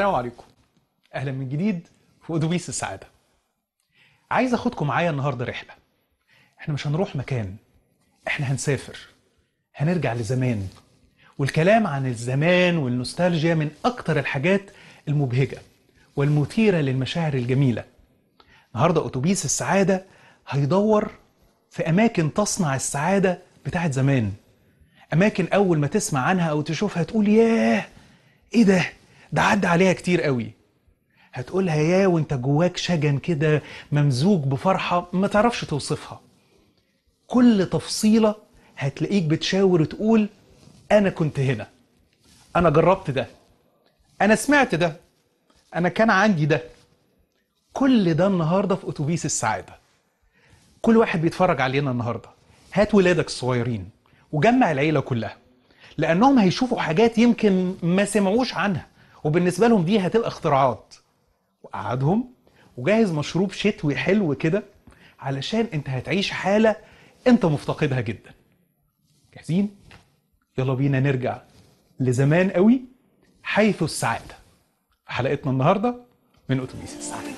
السلام عليكم اهلا من جديد في اتوبيس السعاده عايز اخدكم معايا النهارده رحله احنا مش هنروح مكان احنا هنسافر هنرجع لزمان والكلام عن الزمان والنوستالجيا من اكتر الحاجات المبهجه والمثيره للمشاعر الجميله النهارده اتوبيس السعاده هيدور في اماكن تصنع السعاده بتاعت زمان اماكن اول ما تسمع عنها او تشوفها تقول ياه ايه ده ده عدى عليها كتير قوي هتقولها يا وانت جواك شجن كده ممزوج بفرحة ما تعرفش توصفها كل تفصيلة هتلاقيك بتشاور وتقول أنا كنت هنا أنا جربت ده أنا سمعت ده أنا كان عندي ده كل ده النهاردة في أتوبيس السعادة كل واحد بيتفرج علينا النهاردة هات ولادك الصغيرين وجمع العيلة كلها لأنهم هيشوفوا حاجات يمكن ما سمعوش عنها وبالنسبة لهم دي هتبقى اختراعات وقعدهم وجهز مشروب شتوي حلو كده علشان انت هتعيش حالة انت مفتقدها جدا جاهزين؟ يلا بينا نرجع لزمان قوي حيث السعادة في حلقتنا النهاردة من أتوبيس السعادة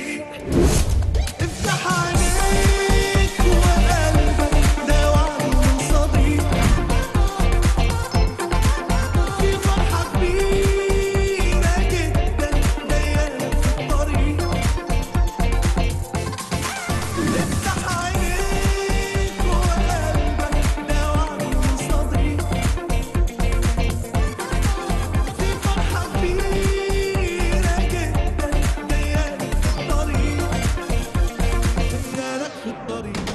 افتح عينيك وقلبك ده وعد من صديق في فرحة كبيرة جدا جاية في الطريق افتح عينيك وقلبك ده وعد من صديق في فرحة كبيرة جدا جاية في الطريق جاية في الطريق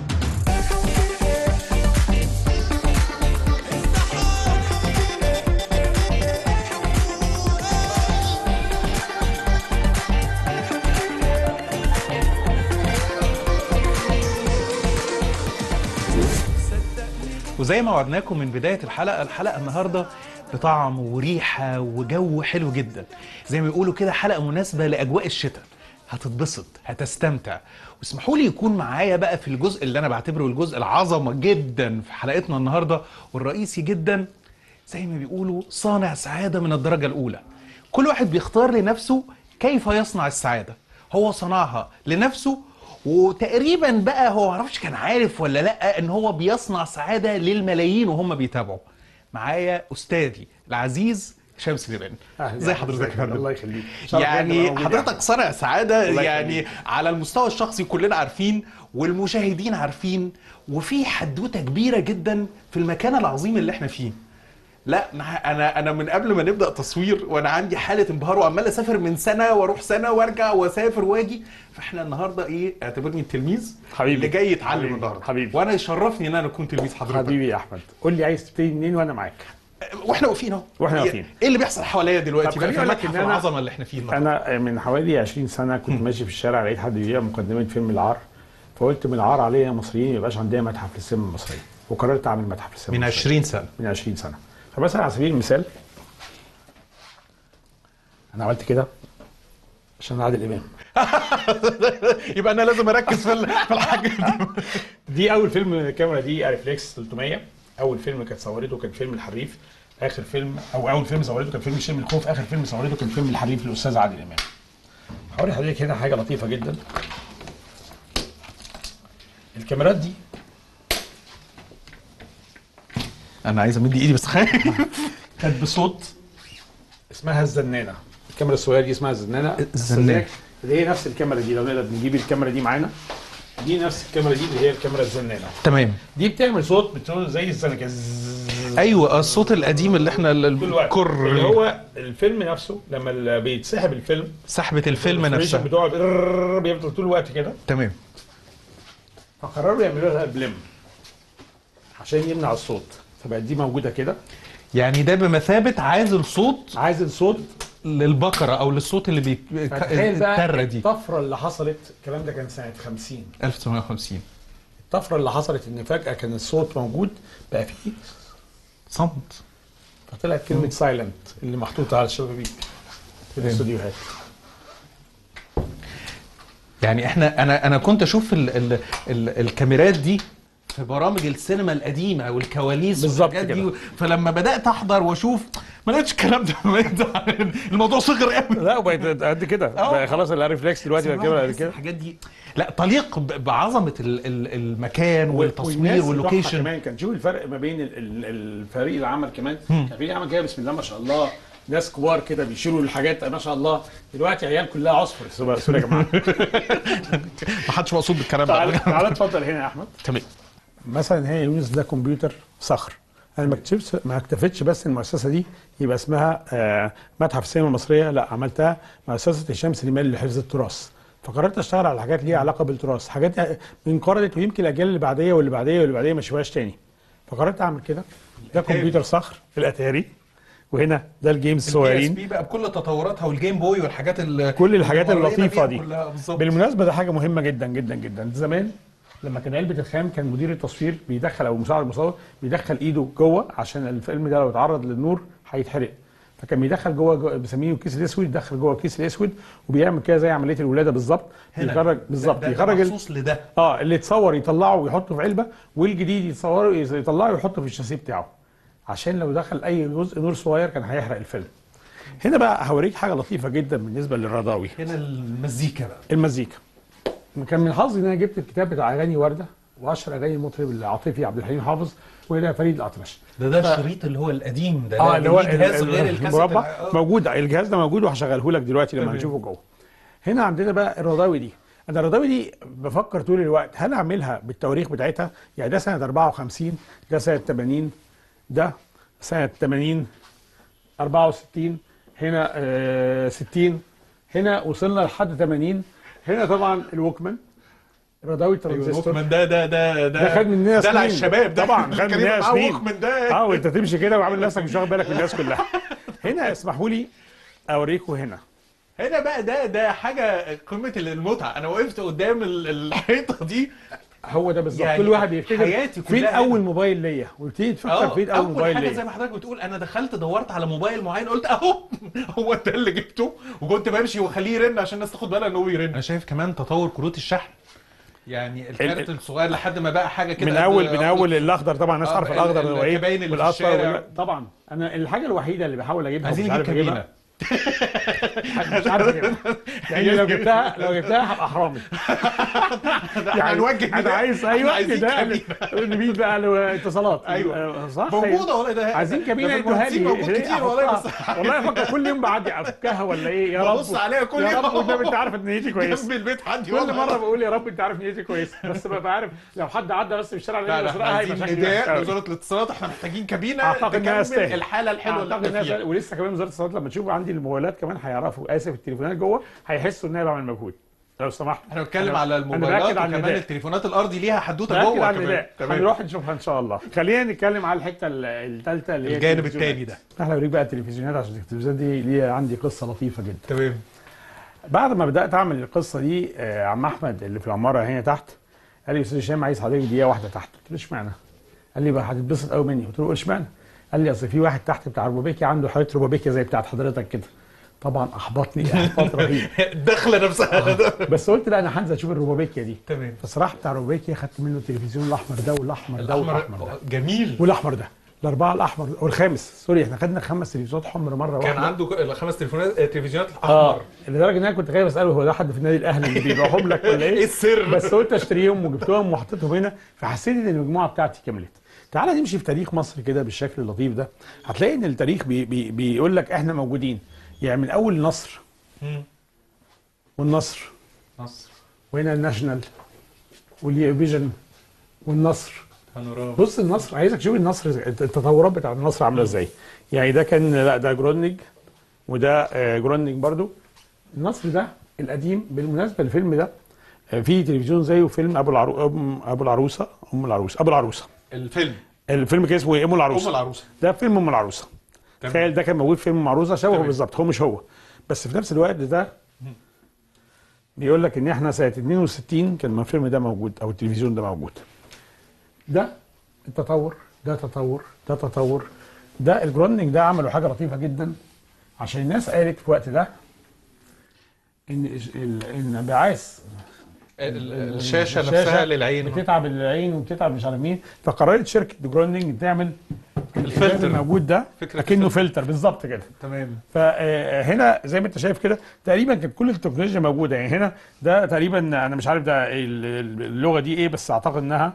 وزي ما وعدناكم من بداية الحلقة الحلقة النهاردة بطعم وريحة وجو حلو جدا زي ما بيقولوا كده حلقة مناسبة لأجواء الشتاء هتتبسط هتستمتع واسمحوا لي يكون معايا بقى في الجزء اللي انا بعتبره الجزء العظمه جدا في حلقتنا النهارده والرئيسي جدا زي ما بيقولوا صانع سعاده من الدرجه الاولى كل واحد بيختار لنفسه كيف يصنع السعاده هو صنعها لنفسه وتقريبا بقى هو معرفش كان عارف ولا لا ان هو بيصنع سعاده للملايين وهم بيتابعوا معايا استاذي العزيز هشام سليمان ازي حضرتك يا فندم الله يخليك شرف جداً يعني أبقى موجود حضرتك صانع سعادة الله يعني يخليك. على المستوى الشخصي كلنا عارفين والمشاهدين عارفين وفي حدوتة كبيرة جدا في المكان العظيم اللي احنا فيه لا مع- انا انا من قبل ما نبدا تصوير وانا عندي حاله انبهار وعمال اسافر من سنه واروح سنه وارجع واسافر واجي فاحنا النهارده ايه اعتبرني التلميذ حبيبي. اللي جاي يتعلم حبيبي. النهارده حبيبي. وانا يشرفني ان انا اكون تلميذ حضرتك حبيبي يا احمد قول لي عايز تبتدي منين وانا معاك واحنا واقفين اهو وإحنا واقفين. ايه اللي بيحصل حواليا دلوقتي طب بقى في خليني أقول لك المتحف إن أنا- العظمه اللي احنا فيه النهارده انا من حوالي 20 سنه كنت ماشي في الشارع لقيت حد بيبيع مقدمه فيلم العار فقلت من العار علينا مصريين ما يبقاش عندنا متحف للسينما المصريه وقررت اعمل متحف للسينما من المصرية. 20 سنه من 20 سنه فمثلا على سبيل المثال انا عملت كده عشان عادل امام يبقى انا لازم اركز في ال- في الحاجات دي دي اول فيلم الكاميرا دي اريفلكس 300 اول فيلم كانت صورته كان فيلم الحريف اخر فيلم او اول فيلم صورته كان فيلم شم الخوف اخر فيلم صورته كان فيلم الحريف للاستاذ عادل امام هوري حضرتك هنا حاجه لطيفه جدا الكاميرات دي انا عايز امد ايدي بس خايف كانت بصوت اسمها الزنانه الكاميرا الصغيره دي اسمها الزنانه الزنانة. اللي هي نفس الكاميرا دي لو نقدر نجيب الكاميرا دي معانا دي نفس الكاميرا دي اللي هي الكاميرا الزنانه تمام دي بتعمل صوت بتقول زي الزنة كده زzzz. ايوه الصوت القديم اللي احنا ال- طول الوقت الكر اللي هو الفيلم نفسه لما ال- بيتسحب الفيلم سحبه الفيلم الفريشن نفسها بتوعه بيرررر بيفضل طول الوقت كده تمام فقرروا يعملوا لها بلم عشان يمنع الصوت فبقت دي موجوده كده يعني ده بمثابه عازل صوت عايز الصوت للبقره او للصوت اللي بي فتخيل بقى التره دي الطفره اللي حصلت الكلام ده كان سنه 50 1950 الطفره اللي حصلت ان فجاه كان الصوت موجود بقى فيه صمت فطلعت كلمه سايلنت اللي محطوطه على الشبابيك في الاستوديوهات يعني احنا انا انا كنت اشوف ال ال ال الكاميرات دي في برامج السينما القديمه والكواليس بالظبط والحاجات كده. دي فلما بدات احضر واشوف ما لقيتش الكلام ده الموضوع صغر قوي لا وبقت قد كده آه. بقى خلاص الريفلكس دلوقتي بقى كده قد كده الحاجات دي لا تليق ب- بعظمه ال- ال- المكان والتصوير والناس بتوعها واللوكيشن كمان كان شوف الفرق ما بين ال- ال- الفريق العمل كمان كان فريق عمل كده بسم الله ما شاء الله ناس كبار كده بيشيلوا الحاجات ما شاء الله دلوقتي عيال كلها عصفر سوري سوري يا جماعه ما حدش مقصود بالكلام تعال ده تعال اتفضل هنا يا احمد تمام مثلا هي يونس ده كمبيوتر صخر انا ما اكتشفتش ما اكتفيتش بس المؤسسه دي يبقى اسمها آه، متحف السينما المصريه لا عملتها مؤسسه هشام سليمان لحفظ التراث فقررت اشتغل على حاجات ليها علاقه بالتراث حاجات انقرضت ويمكن الاجيال اللي بعديه واللي بعديه واللي بعديه ما يشوفهاش تاني فقررت اعمل كده ده كمبيوتر صخر الاتاري وهنا ده الجيمز الصغيرين بي بقى بكل تطوراتها والجيم بوي والحاجات ال- كل الحاجات اللي مرينا اللطيفة بيها دي. كلها بالظبط بالمناسبه ده حاجه مهمه جدا جدا جدا زمان لما كان علبه الخام كان مدير التصوير بيدخل او مساعد المصور بيدخل ايده جوه عشان الفيلم ده لو اتعرض للنور هيتحرق فكان بيدخل جوه, جوه بسميه الكيس الاسود يدخل جوه الكيس الاسود وبيعمل كده زي عمليه الولاده بالظبط هنا. بيخرج بالظبط ده- ده بيخرج ال- مخصوص لده اه اللي اتصور يطلعه ويحطه في علبه والجديد يتصوره يطلعه ويحطه في الشاسيه بتاعه عشان لو دخل اي جزء نور صغير كان هيحرق الفيلم هنا بقى هوريك حاجه لطيفه جدا بالنسبه للرضاوي هنا المزيكا بقى المزيكا كان من حظي ان انا جبت الكتاب بتاع اغاني ورده واشهر اغاني المطرب العاطفي عبد الحليم حافظ وهنا فريد الاطرش ده ده الشريط اللي هو القديم ده اه ده اللي هو ليه جهاز ال- غير ال- الكاسيت المربع الع- آه. موجود الجهاز ده موجود وهشغله لك دلوقتي لما تمام. هنشوفه جوه هنا عندنا بقى الرضاوي دي انا الرضاوي دي بفكر طول الوقت هل اعملها بالتواريخ بتاعتها يعني ده سنه 54 ده سنه 80 ده سنه 80 64 هنا آه 60 هنا وصلنا لحد 80 هنا طبعا الوكمان الرضاوي ترانزستور ووكمان ده ده ده ده خد مننا دلع سنين. الشباب ده طبعا خد كان مننا يبقى معاه سنين. ووكمان ده اه وانت تمشي كده وعامل نفسك مش واخد بالك من الناس كلها هنا اسمحوا لي اوريكم هنا هنا بقى ده ده حاجه قمه المتعه انا وقفت قدام ال- الحيطه دي هو ده بالظبط يعني كل واحد بيفتكر حياتي فين كلها اول هنا. موبايل ليا ويبتدي تفكر اه فين اول موبايل حاجه زي ليا ما حضرتك بتقول انا دخلت دورت على موبايل معين قلت اهو هو ده اللي جبته وكنت بمشي واخليه يرن عشان الناس تاخد بالها ان هو يرن انا شايف كمان تطور كروت الشحن يعني الكارت ال- الصغير لحد ما بقى حاجه كده من قد- اول من اول الاخضر طبعا الناس آه، عارفه ال- الاخضر ال- هو ايه الكباين اللي في والاصفر الشارع. وال- طبعا انا الحاجه الوحيده اللي بحاول اجيبها عايزين ومش نجيب عارف اجيبها كابينه مش عارف اجيبها لان لو جبتها لو جبتها هبقى حرامي احنا هنوجه انا نداء. عايز احنا ايوه عايزين كده كابينة. مين بقى لو اتصالات ايوه. آه، صح موجوده والله ده عايزين كابينه ده في يدوها لي المهندسين موجود ليه كتير والله بس أحطها؟ والله افكر كل يوم بعدي افكها ولا ايه يا رب ببص عليها كل يا يوم. رب والنبي انت عارف ان نيتي كويسه جنب البيت عندي كل والله. مره بقول يا رب انت عارف نيتي كويسه بس ببقى عارف لو حد عدى بس في الشارع لا لا احنا هيبقى عايزين شكلي نداء وحش أوي. لوزاره الاتصالات احنا محتاجين كابينه اعتقد انها تكمل تستاهل الحاله الحلوه اللي اعتقد احنا انها فيها تستاهل. ولسه كمان وزاره الاتصالات لما تشوفوا عندي الموبايلات كمان هيعرفوا اسف التليفونات جوه هيحسوا ان انا بعمل مجهود لو سمحت احنا بنتكلم أنا- على أنا الموبايلات بأكد على وكمان النداء. التليفونات الارضي ليها حدوته باكد جوه على كمان النداء هنروح نشوفها ان شاء الله خلينا نتكلم على الحته الثالثه اللي هي الجانب التلفزيونات. التاني ده. احنا بوريك بقى التلفزيونات عشان التلفزيونات دي ليها عندي قصه لطيفه جدا تمام بعد ما بدات اعمل القصه دي آه، عم احمد اللي في العماره هنا تحت قال لي استاذ هشام عايز حضرتك دقيقه واحده تحت قلت له اشمعنى؟ قال لي بقى هتتبسط قوي مني قلت له اشمعنى؟ قال لي اصل في واحد تحت بتاع روبابيكي عنده حاله روبابيكي زي بتاعت حضرتك كده طبعا احبطني احباط رهيب الدخله نفسها بس قلت لا انا هنزل اشوف الروبابيكيا دي تمام فصراحه بتاع روبابيكيا خدت منه التلفزيون الاحمر ده والاحمر ده والاحمر ده الاحمر جميل والاحمر ده الاربعه الاحمر والخامس سوري احنا خدنا خمس تلفزيونات حمر مره كان واحده عنده ك- خمس تليفونات آه، تلفزيونات اه احمر لدرجه ان انا كنت خايف اساله هو ده حد في النادي الاهلي اللي بيبيعهم لك ولا ايه ايه؟ السر بس قلت اشتريهم وجبتهم وحطيتهم هنا فحسيت ان المجموعه بتاعتي كملت. تعالى نمشي في تاريخ مصر كده بالشكل اللطيف ده هتلاقي ان التاريخ بي بي بيقول لك احنا موجودين يعني من اول النصر مم. والنصر مصر وهنا الناشونال والفيجن والنصر بانوراما بص النصر عايزك تشوف النصر التطورات بتاع النصر عامله ازاي يعني ده كان لا ده جرونج وده آه، جرونج برضو النصر ده القديم بالمناسبه الفيلم ده آه، في تلفزيون زيه فيلم ابو العرو... أم ابو العروسه ام العروسه ابو العروسه الفيلم الفيلم كان اسمه ايه ام العروسه ام العروسه ده فيلم ام العروسه تمام. تخيل ده كان موجود في فيلم ام العروسه شبهه تمام. بالظبط هو مش هو بس في نفس الوقت ده بيقول لك ان احنا سنه 62 كان الفيلم ده موجود او التلفزيون ده موجود ده التطور ده تطور ده تطور ده الجرونينج ده عملوا حاجه لطيفه جدا عشان الناس قالت في الوقت ده ان ال- الانبعاث ال- الشاشه نفسها للعين بتتعب العين وبتتعب مش عارف مين فقررت شركه جروندنج تعمل الفلتر. الفلتر الموجود ده فكرة اكنه الفلتر. فلتر بالظبط كده تمام فهنا زي ما انت شايف كده تقريبا كانت كل التكنولوجيا موجوده يعني هنا ده تقريبا انا مش عارف ده إيه ال- ال- اللغه دي ايه بس اعتقد انها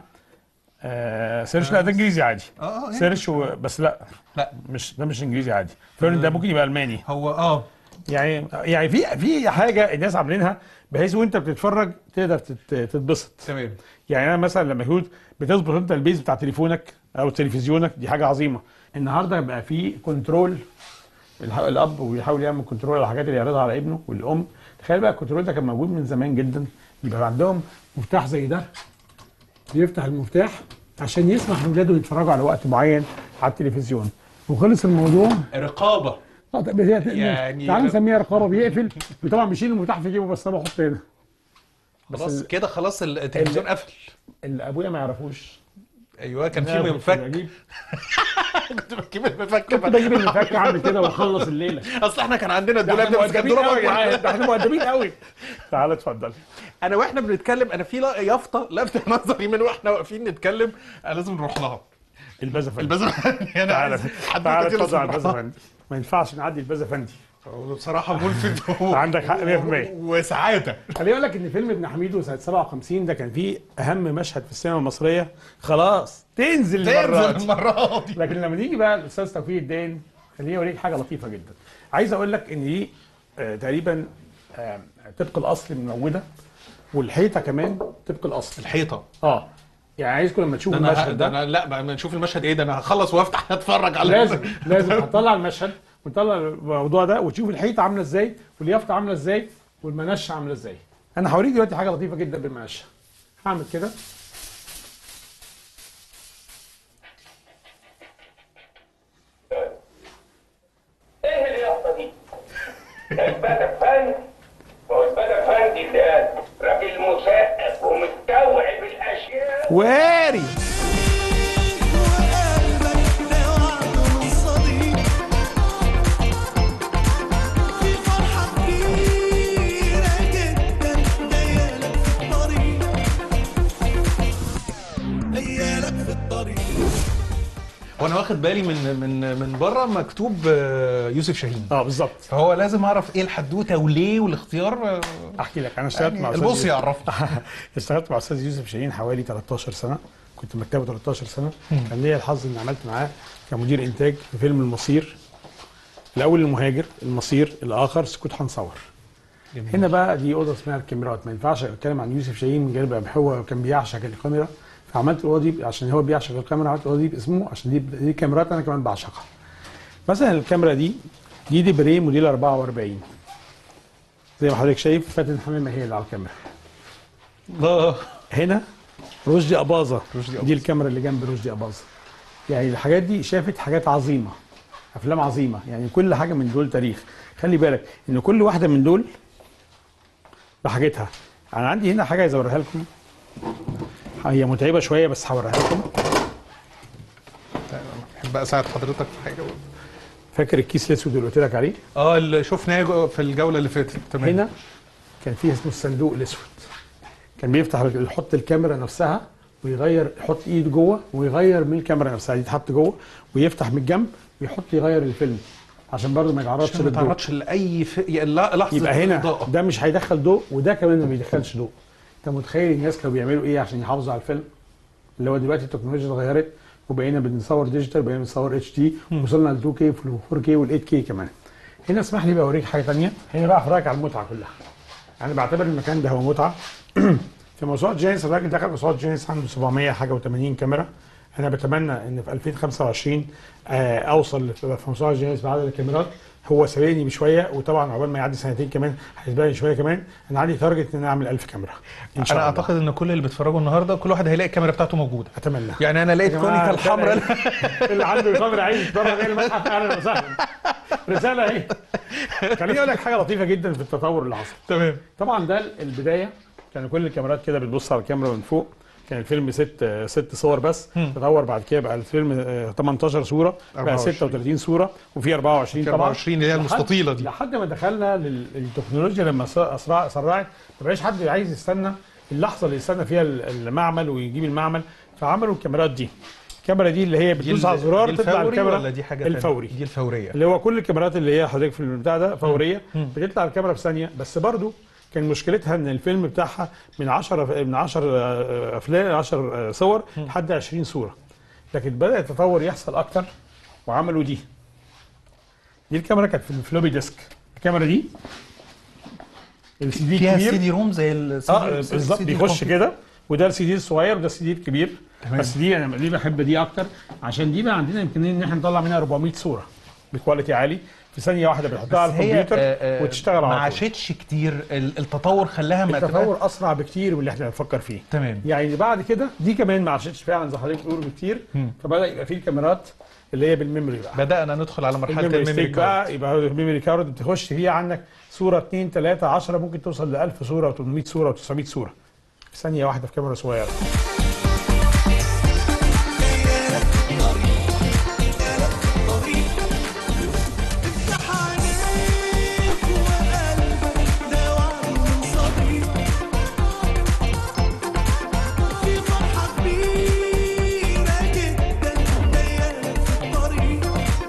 آه سيرش لا ده انجليزي عادي اه اه سيرش و... بس لا لا مش ده مش انجليزي عادي فعلا ده ممكن يبقى الماني هو اه يعني يعني في في حاجه الناس عاملينها بحيث وانت بتتفرج تقدر تت- تتبسط تمام يعني انا مثلا لما يكون بتظبط انت البيز بتاع تليفونك او تلفزيونك دي حاجه عظيمه النهارده بقى في كنترول الح- الاب ويحاول يعمل كنترول على الحاجات اللي يعرضها على ابنه والام تخيل بقى الكنترول ده كان موجود من زمان جدا يبقى عندهم مفتاح زي ده بيفتح المفتاح عشان يسمح لاولاده يتفرجوا على وقت معين على التلفزيون وخلص الموضوع رقابه اه طب هي يعني- يعني تعالى نسميها رقابه بيقفل وطبعا بيشيل المفتاح في جيبه بس انا بحط هنا بس خلاص ال- كده خلاص التلفزيون قفل اللي ابويا ما يعرفوش ايوه كان لا، في كنت منفك بجيب كنت بجيب المفك كنت بجيب المفك اعمل كده واخلص الليله اصل احنا كان عندنا ده الدولاب احنا ده بس كان مؤدبين دولاب قوي يا أكبر. جدعان ده احنا مؤدبين قوي تعالى اتفضل انا واحنا بنتكلم انا في لا- يافطه لفت نظري من واحنا واقفين نتكلم أنا لازم نروح لها البازا فندي البازا انا تعالى عايز حد تعالى كتير اتفضل على لازم البازا نروح لها. فندي ما ينفعش نعدي البازا فندي بصراحه ملفت و- عندك حق 100%. وسعاده خليني اقول لك ان فيلم ابن حميدو سنه 57 ده كان فيه اهم مشهد في السينما المصريه خلاص تنزل تنزل المرات المره دي لكن لما نيجي بقى الاستاذ توفيق الدين خليني اوريك حاجه لطيفه جدا عايز اقول لك ان دي آه، تقريبا آه، طبق الاصل من موجوده والحيطه كمان طبق الاصل الحيطه اه يعني عايزكم لما تشوفوا ده انا المشهد ده ده انا لا بقى ما نشوف المشهد ايه ده انا هخلص وافتح اتفرج على لازم لازم هتطلع المشهد ونطلع الموضوع ده وتشوف الحيطه عامله ازاي واليافطه عامله ازاي والمنشه عامله ازاي انا هوريك دلوقتي حاجه لطيفه جدا بالمنشه هعمل كده ايه اليافطه دي؟ اثبات فندي واثبات فندي ده راجل مثقف ومستوعب الاشياء واري وقلبك ده وعد من صديق في فرحة كبيرة جدا جايالك في الطريق جايالك في الطريق وانا واخد بالي من من من بره مكتوب آه، يوسف شاهين اه بالظبط فهو لازم اعرف ايه الحدوته وليه والاختيار آه، احكي لك انا اشتغلت يعني مع أستاذ البص يوسف- يعرفني اشتغلت مع استاذ يوسف شاهين حوالي 13 سنه كنت مكتبه 13 سنه كان ليا الحظ اني عملت معاه كمدير انتاج في فيلم المصير الاول المهاجر المصير الاخر سكوت هنصور هنا بقى دي اوضه اسمها الكاميرات ما ينفعش اتكلم عن يوسف شاهين من غير بقى هو كان بيعشق الكاميرا فعملت الاوضه دي عشان هو بيعشق الكاميرا عملت الاوضه دي باسمه عشان دي دي كاميرات انا كمان بعشقها مثلا الكاميرا دي دي دي بري موديل 44 زي ما حضرتك شايف فاتن حمامه هي اللي على الكاميرا الله هنا رشدي اباظه رشدي دي أباظة. الكاميرا اللي جنب رشدي اباظه يعني الحاجات دي شافت حاجات عظيمه افلام عظيمه يعني كل حاجه من دول تاريخ خلي بالك ان كل واحده من دول بحاجتها انا عندي هنا حاجه عايز اوريها لكم هي متعبه شويه بس هوريها لكم بحب اساعد حضرتك في حاجه فاكر الكيس الاسود اللي قلت لك عليه اه اللي شفناه جو- في الجوله اللي فاتت تمام هنا كان فيه اسمه الصندوق الاسود كان بيفتح يحط الكاميرا نفسها ويغير يحط ايده جوه ويغير من الكاميرا نفسها دي تحط جوه ويفتح من الجنب ويحط يغير الفيلم عشان برضه ما يتعرضش عشان ما للضوء تعرضش لاي ف... يعني لا- لحظه يبقى هنا إضاءة. ده مش هيدخل ضوء وده كمان ما بيدخلش ضوء انت متخيل الناس كانوا بيعملوا ايه عشان يحافظوا على الفيلم اللي هو دلوقتي التكنولوجيا اتغيرت وبقينا بنصور ديجيتال بقينا بنصور اتش دي وصلنا ل 2 كي 4 كي وال 8 كي كمان هنا اسمح لي بقى اوريك حاجه ثانيه هنا بقى افرجك على المتعه كلها انا بعتبر المكان ده هو متعه في موسوعه جينيس الراجل دخل موسوعه جينيس عنده 700 حاجه و80 كاميرا انا بتمنى ان في 2025 آه، اوصل في في موسوعه جينيس بعدد الكاميرات هو سابقني بشويه وطبعا عقبال ما يعدي سنتين كمان هيسبقني شويه كمان انا عندي تارجت ان انا اعمل 1000 كاميرا ان شاء انا الله اعتقد ان كل اللي بيتفرجوا النهارده كل واحد هيلاقي الكاميرا بتاعته موجوده اتمنى يعني انا لقيت يا جماعة، كونيكا الحمراء رسالة اللي عنده كاميرا عايز يتفرج على المتحف اهلا وسهلا رساله اهي خليني اقول لك حاجه لطيفه جدا في التطور اللي حصل تمام طبعا ده البدايه كان كل الكاميرات كده بتبص على الكاميرا من فوق كان الفيلم ست ست صور بس تطور بعد كده بقى الفيلم آه، 18 صوره بقى 24. 36 صوره وفي 24 طبعا 24 اللي هي لحد- المستطيله دي لحد ما دخلنا لل- للتكنولوجيا لما س- اسرع سرعت ما بقاش حد عايز يستنى اللحظه اللي يستنى فيها ال- المعمل ويجيب المعمل فعملوا الكاميرات دي الكاميرا دي اللي هي بتدوس على الزرار دي تطلع الفوري الكاميرا ولا دي حاجه تانية؟ الفوري دي الفوريه اللي هو كل الكاميرات اللي هي حضرتك في البتاع ده فوريه بتطلع الكاميرا في ثانيه بس برضو كان مشكلتها ان الفيلم بتاعها من 10 من 10 افلام 10 صور لحد 20 صوره لكن بدا التطور يحصل اكتر وعملوا دي دي الكاميرا كانت في الفلوبي ديسك الكاميرا دي السي دي فيها كبير سي دي روم زي ال اه بالظبط بيخش كده وده السي دي الصغير وده السي دي الكبير تمام. بس دي انا ليه بحب دي اكتر عشان دي بقى عندنا امكانيه ان احنا نطلع منها 400 صوره بكواليتي عالي في ثانيه واحده بنحطها على الكمبيوتر وتشتغل ما على طول عاشتش كتير ال- التطور خلاها ما تبقى- التطور اسرع بكتير من اللي احنا بنفكر فيه تمام يعني بعد كده دي كمان ما عاشتش فعلا زي حضرتك بتقول بكتير فبدا يبقى في الكاميرات اللي هي بالميموري بقى بدانا ندخل على مرحله الميموري الميموري ستيك كارد بقى يبقى الميموري كارد بتخش فيها عندك صوره 2 3 10 ممكن توصل ل 1000 صوره و800 صوره و900 صوره في ثانيه واحده في كاميرا صغيره افتح عينيك وقلبك ده وعد من صديق في فرحة كبيرة جدا جاية في الطريق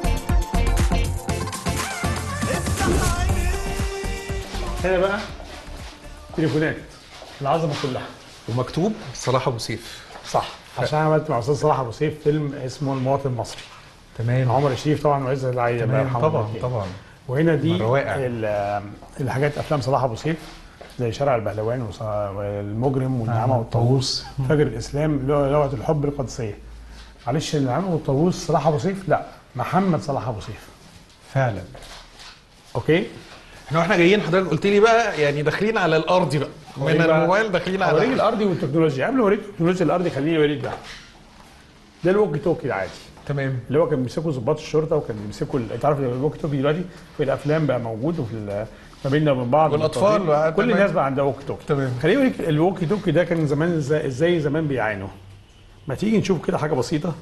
افتح عينيك هنا بقى تليفونات العظمه كلها ومكتوب صلاح ابو سيف صح عشان عملت مع استاذ صلاح ابو سيف فيلم اسمه المواطن المصري تمام عمر الشريف طبعا وعز العيد الله تمام يرحمه طبعا الاتنين. طبعا وهنا دي من الروائع. ال- الحاجات افلام صلاح ابو سيف زي شارع البهلوان وص- والمجرم والنعامه والطاووس فجر الاسلام لو- لوعه الحب القدسيه معلش النعامه والطاووس صلاح ابو سيف لا محمد صلاح ابو سيف فعلا اوكي احنا واحنا جايين حضرتك قلت لي بقى يعني داخلين على الارضي بقى من أوريك بقى- الموبايل داخلين اوريك على الارضي والتكنولوجيا قبل ما اوريك التكنولوجيا الارضي خليني اوريك ده ده الوكي توكي العادي تمام اللي هو كان بيمسكوا ضباط الشرطه وكان بيمسكوا ال- انت عارف الوكي توكي دلوقتي في الافلام بقى موجود وفي ال- ما بيننا وبين بعض والأطفال والتوفيق. بقى، كل تمام. الناس بقى عندها ووكي توكي تمام. خليني اوريك الووكي توكي ده كان زمان ازاي ازاي زمان بيعانوا ما تيجي نشوف كده حاجه بسيطه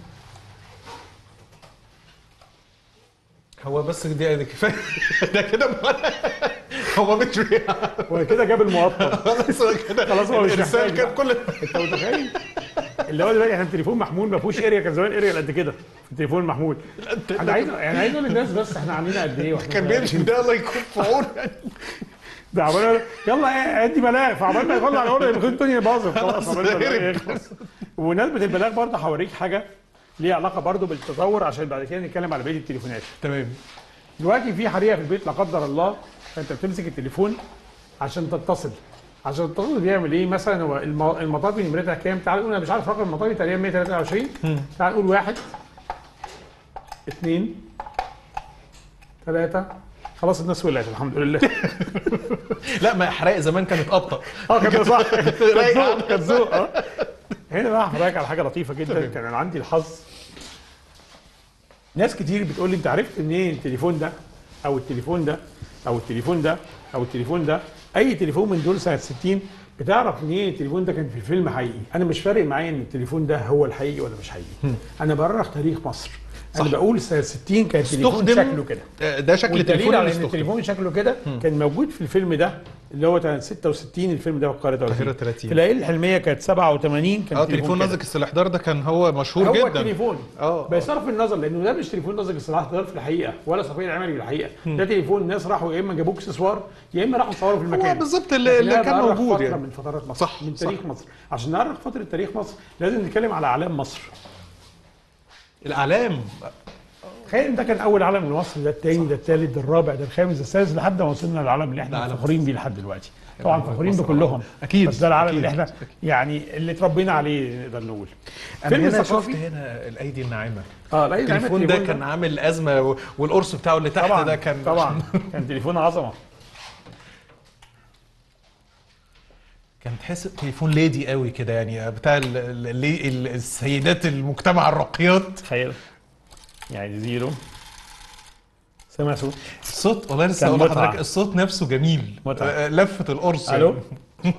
هو بس دي دي كفايه ده كده هو مش وكده جاب المقطع خلاص هو كده خلاص هو مش الارسال محتاج كان بقى. كل انت متخيل اللي هو دلوقتي احنا التليفون محمول ما فيهوش اريا كان زمان اريا قد كده في التليفون المحمول انا عايز يعني عايز اقول للناس بس احنا عاملين قد ايه واحنا كان صغيرين. بيمشي ده الله يكون في عونه ده عمال يلا ايه ادي بلاغ فعمال ما يطلع الاوردر يكون الدنيا باظت خلاص عمال البلاغ يخلص. وبمناسبه البلاغ برضه هوريك حاجه ليها علاقه برضه بالتطور عشان بعد كده نتكلم على بقيه التليفونات تمام دلوقتي في حريقه في البيت لا قدر الله فانت بتمسك التليفون عشان تتصل عشان التواصل بيعمل ايه مثلا هو الم- المطافي نمرتها كام تعال نقول انا مش عارف رقم المطافي تقريبا 123 تعال نقول واحد اثنين ثلاثة خلاص الناس ولعت الحمد لله لا ما حرائق زمان كانت ابطا اه كده صح كانت رايقة. ذوق كانت ذوق اه هنا بقى هحكي على حاجه لطيفه جدا كان انا عندي الحظ ناس كتير بتقول لي انت عرفت منين التليفون ده او التليفون ده او التليفون ده او التليفون ده اي تليفون من دول سنه 60 بتعرف منين التليفون ده كان في فيلم حقيقي انا مش فارق معايا ان التليفون ده هو الحقيقي ولا مش حقيقي انا برخ تاريخ مصر انا صح. بقول سنه 60 كان التليفون استخدم شكله كده آه، ده شكل والدليل التليفون على اللي ان استخدم التليفون شكله كده كان موجود في الفيلم ده اللي هو كان 66 الفيلم ده في القاهره 30 القاهرة 30. في الليالي الحلميه كانت 87 كان اه تليفون كده. نازك السلاحدار ده كان هو مشهور هو جدا التليفون اه بصرف النظر لانه ده مش تليفون نازك السلاح ده في الحقيقه ولا صفيه العملي في الحقيقه ده تليفون ناس راحوا يا اما جابوه اكسسوار يا اما راحوا صوروا في هو المكان بالظبط اللي, لكن اللي ده كان بأرخ موجود فترة يعني من فترات مصر صح، من صح. تاريخ مصر عشان نعرف فتره تاريخ مصر لازم نتكلم على اعلام مصر الاعلام تخيل إن ده كان اول علم لمصر ده الثاني ده الثالث ده الرابع ده الخامس ده السادس لحد ما وصلنا للعلم اللي احنا العلم فخورين بيه لحد دلوقتي طبعا العلم فخورين مصر بكلهم أكيد، بس ده العالم أكيد، اللي احنا أكيد. يعني اللي اتربينا عليه نقدر نقول انا فيلم هنا شفت ثقافي هنا الايدي الناعمه اه لا التليفون ده كان عامل ازمه و- والقرص بتاعه اللي تحت طبعا ده كان طبعا كان تليفون عظمه كان تحس تليفون ليدي قوي كده يعني بتاع ال- ال- اللي- ال- السيدات المجتمع الراقيات تخيل يعني زيرو سامع صوت الصوت والله لسه كان اقول متعة. لحضرتك الصوت نفسه جميل متعة. آه، لفه القرص الو يعني.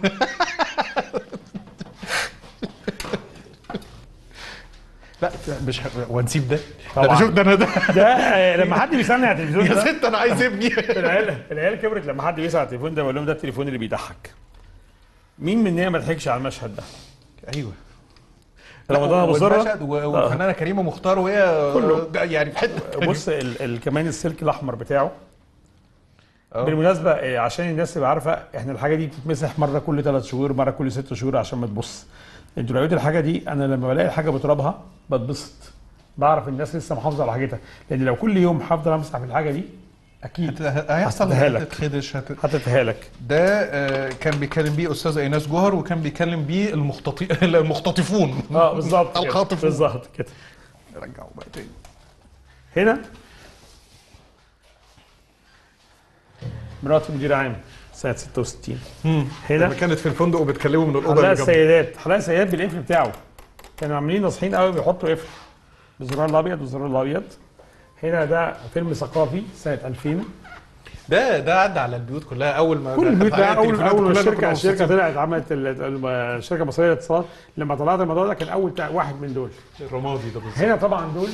لا مش ه- ونسيب ده طبعاً. ده انا شوف ده انا ده ده آه، لما حد بيسالني على التلفزيون يا ده ست انا عايز ابني العيال العيال كبرت لما حد بيسال على التليفون ده بقول لهم ده التليفون اللي بيضحك مين مننا ما ضحكش على المشهد ده ايوه رمضان ابو ذره والمشهد و- والفنانه كريمه مختار وهي كله. ده يعني في حته بص ال- ال- كمان السلك الاحمر بتاعه آه. بالمناسبه آه، عشان الناس تبقى عارفه احنا الحاجه دي بتتمسح مره كل ثلاث شهور مره كل ست شهور عشان ما تبص انتوا لو لقيتوا الحاجه دي انا لما بلاقي الحاجه بترابها بتبسط بعرف الناس لسه محافظه على حاجتها لان لو كل يوم هفضل امسح في الحاجه دي اكيد هت- هيحصل هتديها لك. هتتخدش هت... هتتها لك ده آه، كان بيتكلم بيه استاذ ايناس جوهر وكان بيتكلم بيه المختطي... المختطفون اه بالظبط كده. الخاطفون بالظبط كده رجعوا بقى تاني هنا مرات مدير عام سنه 66 لما هنا كانت في الفندق وبتكلمه من الاوضه حلاقه اللي جنبه السيدات حلاقه السيدات بالقفل بتاعه كانوا عاملين ناصحين قوي بيحطوا قفل بالزرار الابيض والزرار الابيض هنا ده فيلم ثقافي سنه 2000 ده ده عدى على البيوت كلها اول ما كل البيوت دخلت عليها بقى اول التليفونات اول ما كلنا كنا الشركه الشركه مبسوطين. طلعت عملت ال- ال- الشركه المصريه للاتصالات لما طلعت الموضوع ده كان اول تا- واحد من دول الرمادي ده بالظبط هنا طبعا دول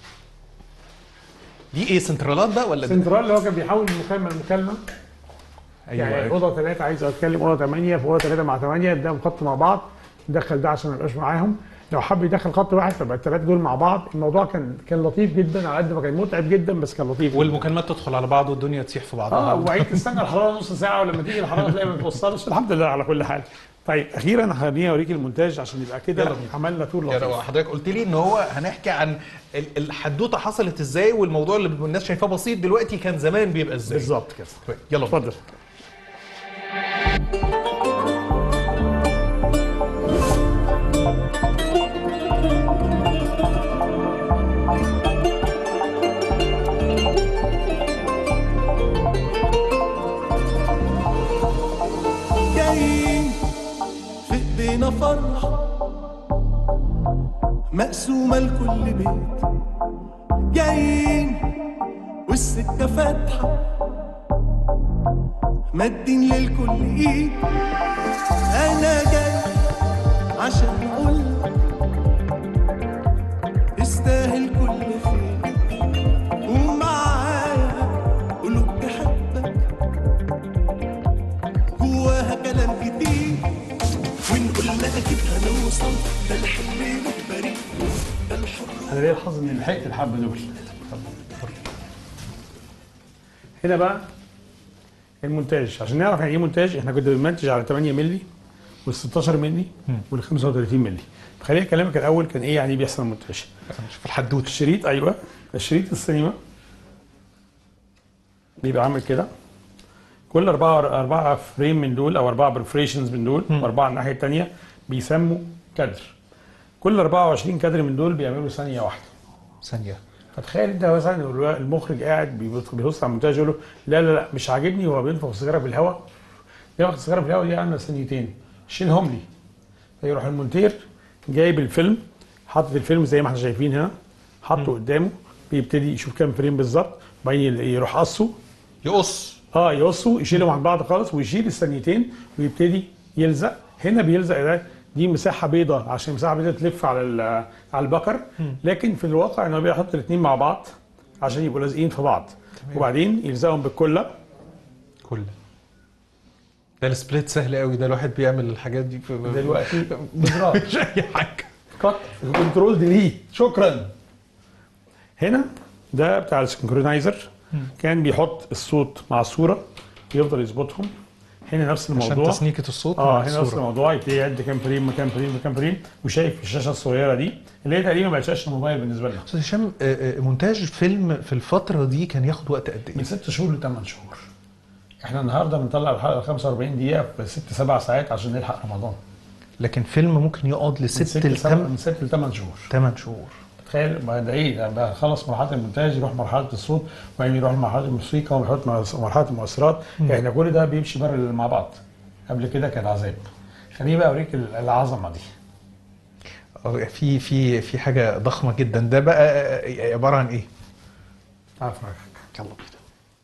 دي ايه سنترالات بقى ولا ده؟ سنترال اللي هو كان بيحاول المكالمه المكالمه يعني ايوه اوضه ثلاثه عايز اتكلم اوضه ثمانيه في اوضه ثلاثه مع ثمانيه قدام خط مع بعض دخل ده عشان ما يبقاش معاهم لو حب يدخل خط واحد فبقى الثلاثه دول مع بعض الموضوع كان كان لطيف جدا على قد ما كان متعب جدا بس كان لطيف جداً. والمكالمات تدخل على بعض والدنيا تسيح في بعضها اه وبعدين تستنى الحراره نص ساعه ولما تيجي الحراره تلاقي ما بتوصلش الحمد لله على كل حال طيب اخيرا خليني اوريك المونتاج عشان يبقى كده يلا بينا. عملنا تور يعني لطيف حضرتك قلت لي ان هو هنحكي عن ال- الحدوته حصلت ازاي والموضوع اللي الناس شايفاه بسيط دلوقتي كان زمان بيبقى ازاي بالظبط كده طيب، يلا بينا. اتفضل جايين في ايدينا فرحة مقسومة لكل بيت جايين والسكة فاتحة مادين للكل ايد انا جاي عشان اقولك تستاهل كل خير ومعايا قلوب تحبك جواها كلام كتير ونقول لها اكيد هنوصل ده الحلم مجبري ده الحر انا ليا الحظ اني لحقت الحبه دول هنا بقى المونتاج عشان نعرف يعني ايه مونتاج احنا كنا بنمنتج على 8 مللي وال 16 مللي وال 35 مللي خليني اكلمك الاول كان ايه يعني بيحصل مونتاج في الحدوته الشريط ايوه الشريط السينما بيبقى عامل كده كل أربعة أربعة فريم من دول أو أربعة برفريشنز من دول وأربعة الناحية التانية بيسموا كادر كل 24 كادر من دول بيعملوا ثانية واحدة ثانيه فتخيل انت مثلا المخرج قاعد بيبص بيبص على المونتاج يقول له لا لا لا مش عاجبني هو بينفخ السيجاره في الهواء بينفخ السيجاره في الهواء دي عامله ثانيتين شيلهم لي فيروح المونتير جايب الفيلم حاطط الفيلم زي ما احنا شايفين هنا حاطه قدامه بيبتدي يشوف كام فريم بالظبط وبعدين يروح قصه يقص اه يقصوا يشيلهم عن بعض خالص ويشيل الثانيتين ويبتدي يلزق هنا بيلزق ده دي مساحه بيضاء عشان المساحه بيضاء تلف على ال- على البكر لكن في الواقع انه بيحط الاثنين مع بعض عشان يبقوا لازقين في بعض وبعدين يلزقهم بالكله كل ده السبليت سهل قوي ده الواحد بيعمل الحاجات دي في دلوقتي بزرار مش اي حاجه كات كنترول ديليت شكرا هنا ده بتاع السنكرونايزر كان بيحط الصوت مع الصوره يفضل يظبطهم هنا نفس عشان الموضوع تسنيكه الصوت اه مع هنا نفس الصورة. الموضوع يبتدي يعد كام فريم كام فريم كام فريم وشايف الشاشه الصغيره دي اللي هي تقريبا بقت شاشه الموبايل بالنسبه لنا استاذ هشام آه، آه، مونتاج فيلم في الفتره دي كان ياخد وقت قد من ايه؟ ست شهور لثمان شهور احنا النهارده بنطلع الحلقه 45 دقيقه في ست سبع ساعات عشان نلحق رمضان لكن فيلم ممكن يقعد من لست ست لسبع- لثمان من ست لثمان شهور ثمان شهور تخيل بعد ايه بقى خلص مرحله المونتاج يروح مرحله الصوت وبعدين يروح لمرحله الموسيقى ومرحله مرحله المؤثرات احنا كل ده بيمشي بره مع بعض قبل كده كان عذاب خليني بقى اوريك العظمه دي آه، في في في حاجه ضخمه جدا ده بقى آه، عباره عن ايه؟ تعرف معاك يلا بينا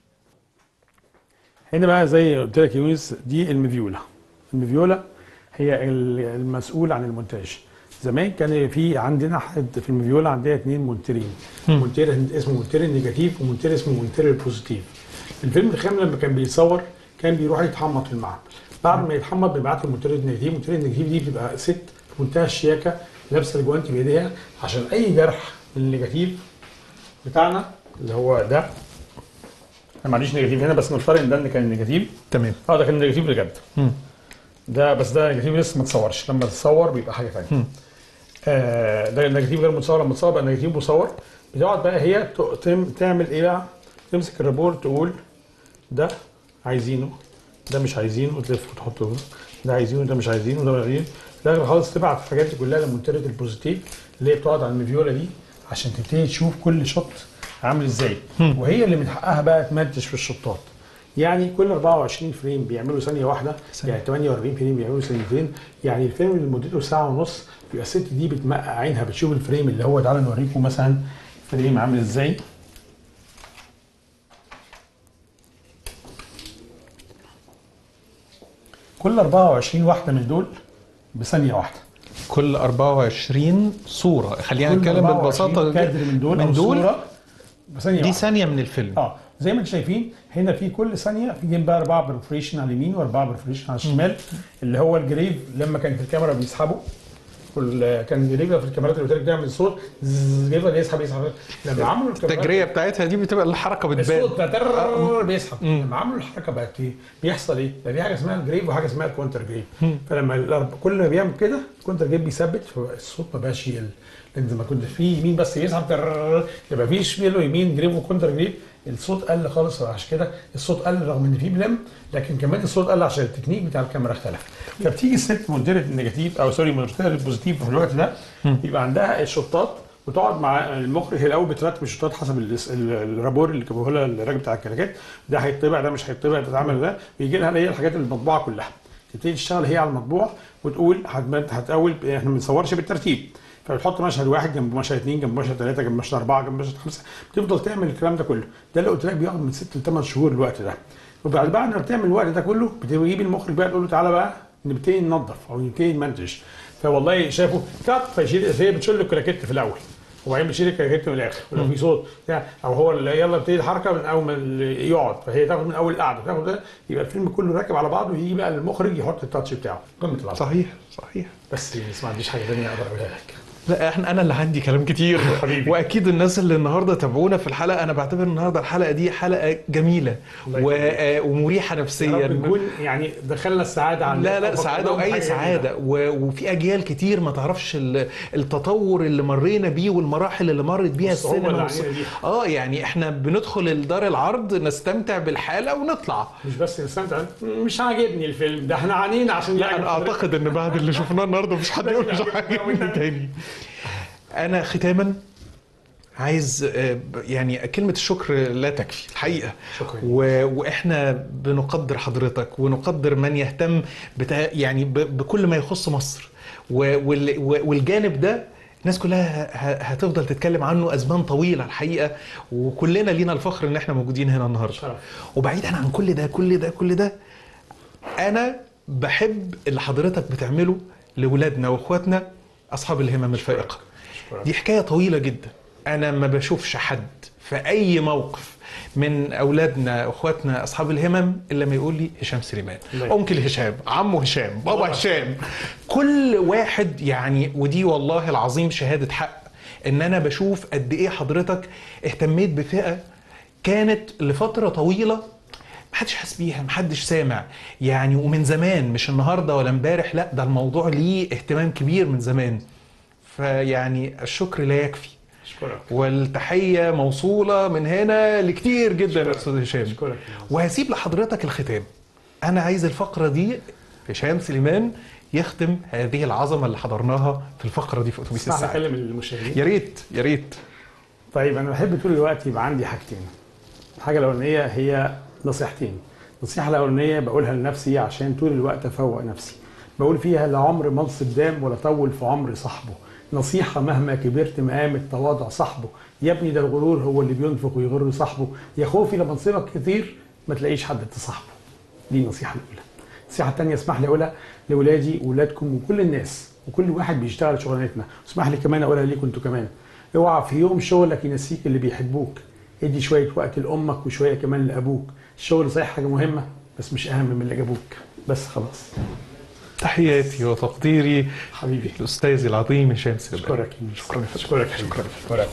هنا بقى زي قلت لك يا يونس دي المفيولا المفيولا هي ال- المسؤول عن المونتاج زمان كان في عندنا حد في المفيولا عندنا اثنين مونترين مونتير اسمه مونتير النيجاتيف ومونتير اسمه مونتير البوزيتيف الفيلم الخام لما كان بيتصور كان بيروح يتحمض في المعمل بعد ما يتحمض بيبعت له منتجات النيجاتيف منتجات النيجاتيف دي بتبقى ست في منتهى الشياكه لابسه الجوانتي بايديها عشان اي جرح من النيجاتيف بتاعنا اللي هو ده انا ما عنديش نيجاتيف هنا بس نفترض ان ده اللي كان النيجاتيف تمام اه ده كان نيجاتيف بجد مم. ده بس ده نيجاتيف لسه ما اتصورش لما تتصور بيبقى حاجه ثانيه آه ده النيجاتيف غير متصور لما تصور بقى نيجاتيف مصور بتقعد بقى هي ت- تم- تعمل ايه بقى تمسك الرابور تقول ده عايزينه ده مش عايزينه وتلف وتحطه هنا. ده عايزينه ده مش عايزينه ده مش عايزينه في الاخر خالص تبعت الحاجات دي كلها لمنتجة البوزيتيف اللي هي بتقعد على المفيولا دي عشان تبتدي تشوف كل شوت عامل ازاي وهي اللي من حقها بقى تمنتج في الشوطات يعني كل 24 فريم بيعملوا ثانيه واحده يعني 48 فريم بيعملوا ثانيتين يعني الفيلم اللي مدته ساعه ونص بيبقى الست دي بتمقع عينها بتشوف الفريم اللي هو تعالى نوريكم مثلا فريم عامل ازاي كل 24 واحده من دول بثانيه واحده كل 24 صوره خلينا كل نتكلم 24 ببساطه كادر من دول من أو دول صورة بثانيه دي واحدة. ثانيه من الفيلم اه زي ما انتم شايفين هنا في كل ثانيه في جنب بقى اربعه برفريشن على اليمين واربعه برفريشن على الشمال اللي هو الجريف لما كانت الكاميرا بيسحبه كل كان الجريف في الكاميرات اللي قلت لك بيعمل صوت زز، بيفضل يسحب يسحب لما عملوا الكاميرات التجريه بتاعتها دي بتبقى الحركه بتبان الصوت بتاع ترررر بيسحب لما عملوا الحركه بقت ايه بيحصل ايه؟ ده في حاجه اسمها الجريف وحاجه اسمها الكونتر جريف فلما الأرب- كل ما بيعمل كده الكونتر جريف بيثبت فالصوت ما بقاش يقل لان لما كنت في يمين بس بيسحب ترررر، يبقى في شمال ويمين جريف وكونتر جريف الصوت قل خالص عشان كده الصوت قل رغم ان في بلم لكن كمان الصوت قل عشان التكنيك بتاع الكاميرا اختلف فبتيجي الست مديره النيجاتيف او سوري مديره البوزيتيف في الوقت ده يبقى عندها الشطات وتقعد مع المخرج هي الاول بترتب الشوطات حسب ال- ال- الرابور اللي جابوه لها الراجل بتاع الكراكات ده هيطبع ده مش هيطبع ده اتعمل ده ويجي لها هي الحاجات المطبوعه كلها تبتدي تشتغل هي على المطبوع وتقول هت- هتقول احنا ما بنصورش بالترتيب فبتحط مشهد واحد جنب مشهد اثنين جنب مشهد ثلاثه جنب مشهد اربعه جنب مشهد خمسه بتفضل تعمل الكلام ده كله ده اللي قلت لك بيقعد من ست لثمان شهور الوقت ده وبعد بعد ما بتعمل الوقت ده كله بتجيب المخرج بقى تقول له تعالى بقى نبتدي ننظف او نبتدي نمنتج فوالله شافوا كات فيشيل هي بتشيل الكراكيت في الاول وبعدين بتشيل الكراكيت من الاخر ولو في صوت بتاع او هو اللي يلا ابتدي الحركه من اول ما اللي يقعد فهي تاخد من اول القعده تاخد ده يبقى الفيلم كله راكب على بعضه ويجي بقى المخرج يحط التاتش بتاعه قمه العظمه صحيح صحيح بس بس ما عنديش حاجه ثانيه اقدر اقولها لك لا احنا انا اللي عندي كلام كتير حبيبي. واكيد الناس اللي النهارده تابعونا في الحلقه انا بعتبر النهارده الحلقه دي حلقه جميله الله و... يخليك. آه، ومريحه يا نفسيا رب نكون يعني دخلنا السعاده عن لا لا سعاده واي سعاده و... وفي اجيال كتير ما تعرفش ال- التطور اللي مرينا بيه والمراحل اللي مرت بيها والصعوبة اللي السينما علينا والص- بيها. اه يعني احنا بندخل الدار العرض نستمتع بالحاله ونطلع مش بس نستمتع مش عاجبني الفيلم ده احنا عانينا عشان لا يعجب انا اعتقد ان بعد اللي شفناه النهارده مش حد يقول مش عاجبني تاني انا ختاما عايز آه، ب- يعني كلمة الشكر لا تكفي الحقيقة شكراً. و... وإحنا بنقدر حضرتك ونقدر من يهتم بتا... يعني ب... بكل ما يخص مصر و... وال... و- والجانب ده الناس كلها ه... هتفضل تتكلم عنه أزمان طويلة الحقيقة وكلنا لينا الفخر إن إحنا موجودين هنا النهاردة شرف. وبعيدا عن كل ده كل ده كل ده انا بحب اللي حضرتك بتعمله لاولادنا واخواتنا اصحاب الهمم الفائقه أشكرك. دي حكايه طويله جدا انا ما بشوفش حد في اي موقف من اولادنا اخواتنا اصحاب الهمم الا ما يقول لي هشام سليمان الله انكل هشام عمو هشام بابا هشام كل واحد يعني ودي والله العظيم شهاده حق ان انا بشوف قد ايه حضرتك اهتميت بفئه كانت لفتره طويله محدش حاسس بيها محدش سامع يعني ومن زمان مش النهارده ولا امبارح لا ده الموضوع ليه اهتمام كبير من زمان فيعني الشكر لا يكفي اشكرك والتحيه موصوله من هنا لكتير جدا يا استاذ هشام اشكرك وهسيب لحضرتك الختام انا عايز الفقره دي هشام سليمان يختم هذه العظمه اللي حضرناها في الفقره دي في اتوبيس اسمح لي الساعه اكلم المشاهدين يا ريت يا ريت طيب انا بحب طول الوقت يبقى عندي حاجتين الحاجه الاولانيه هي نصيحتين النصيحه الاولانيه بقولها لنفسي عشان طول الوقت افوق نفسي بقول فيها لا عمر منصب دام ولا طول في عمر صاحبه نصيحة مهما كبرت مقام التواضع صاحبه يا ابني ده الغرور هو اللي بينفق ويغر صاحبه يا خوفي لمنصبك كتير ما تلاقيش حد تصاحبه دي النصيحة الأولى النصيحة الثانية اسمح لي أقولها لأولادي وأولادكم وكل الناس وكل واحد بيشتغل شغلانتنا اسمح لي كمان أقولها ليكم أنتوا كمان اوعى في يوم شغلك ينسيك اللي بيحبوك ادي شوية وقت لأمك وشوية كمان لأبوك الشغل صحيح حاجة مهمة بس مش اهم من اللي جابوك بس خلاص تحياتي وتقديري حبيبي الاستاذ العظيم هشام سلام اشكرك شكرا اشكرك شكرا اشكرك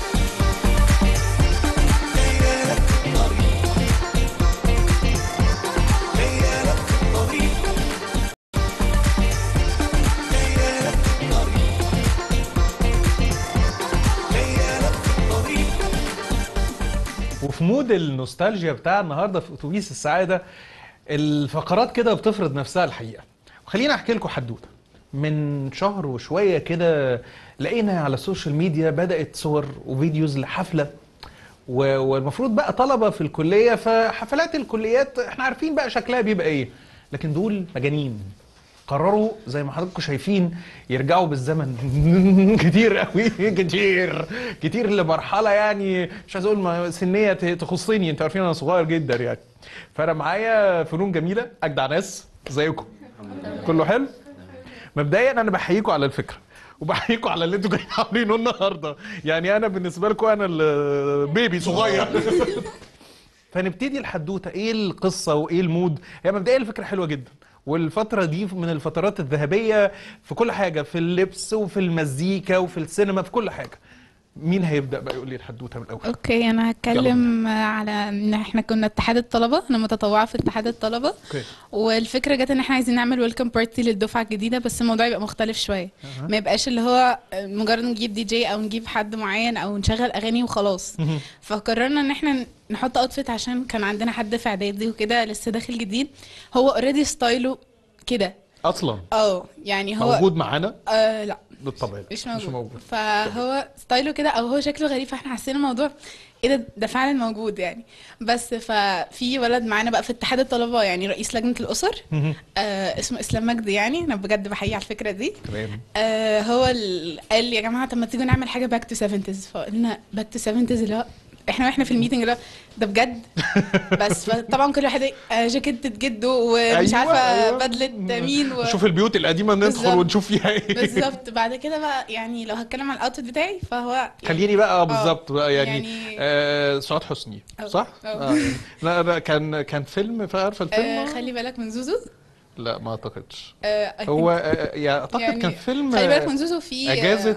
وفي مود النوستالجيا بتاع النهارده في اتوبيس السعاده الفقرات كده بتفرض نفسها الحقيقه خليني احكي لكم حدوته من شهر وشويه كده لقينا على السوشيال ميديا بدات صور وفيديوز لحفله و- والمفروض بقى طلبه في الكليه فحفلات الكليات احنا عارفين بقى شكلها بيبقى ايه لكن دول مجانين قرروا زي ما حضراتكم شايفين يرجعوا بالزمن كتير قوي كتير كتير لمرحله يعني مش عايز اقول ما- سنيه ت- تخصني انتوا عارفين انا صغير جدا يعني فانا معايا فنون جميله اجدع ناس زيكم كله حلو مبدئيا انا بحييكم على الفكره وبحييكم على اللي انتوا جايين عاملينه النهارده يعني انا بالنسبه لكم انا البيبي صغير فنبتدي الحدوته ايه القصه وايه المود هي مبدئيا الفكره حلوه جدا والفترة دي من الفترات الذهبية في كل حاجة في اللبس وفي المزيكا وفي السينما في كل حاجة مين هيبدأ بقى يقول لي الحدوتة من الأول؟ اوكي انا هتكلم على ان احنا كنا اتحاد الطلبه انا متطوعه في اتحاد الطلبه اوكي والفكره جت ان احنا عايزين نعمل ويلكم بارتي للدفعه الجديده بس الموضوع يبقى مختلف شويه ما يبقاش اللي هو مجرد نجيب دي جي او نجيب حد معين او نشغل اغاني وخلاص فقررنا ان احنا نحط اوتفيت عشان كان عندنا حد في اعدادي وكده لسه داخل جديد هو اوريدي ستايله كده أصلا اه يعني هو موجود معانا آه لا بالطبع لا، مش موجود, مش موجود فهو ستايله كده او هو شكله غريب فاحنا حسينا الموضوع ايه ده ده فعلا موجود يعني بس ففي ولد معانا بقى في اتحاد الطلبه يعني رئيس لجنه الاسر مهم. آه اسمه اسلام مجدي يعني انا بجد بحييه على الفكره دي تمام آه هو ال- قال يا جماعه طب ما تيجوا نعمل حاجه باك تو 70 فقلنا باك تو 70 اللي هو احنا واحنا في الميتنج اللي هو ده بجد بس طبعا كل واحد آه، جاكيتة جده ومش أيوة، عارفه أيوة. بدله مين و... نشوف البيوت القديمة ندخل بالظبط. ونشوف فيها ايه بالظبط بعد كده بقى يعني لو هتكلم على الاوتفيت بتاعي فهو يعني خليني بقى آه، بالظبط بقى يعني, يعني- آه سعاد حسني أو- صح؟ أو. آه. لا لا كان كان فيلم عارفه الفيلم؟ آه خلي بالك من زوزو لا ما اعتقدش آه I هو think. آه، يعني اعتقد يعني كان فيلم خلي بالك آه، من زوزو في اجازه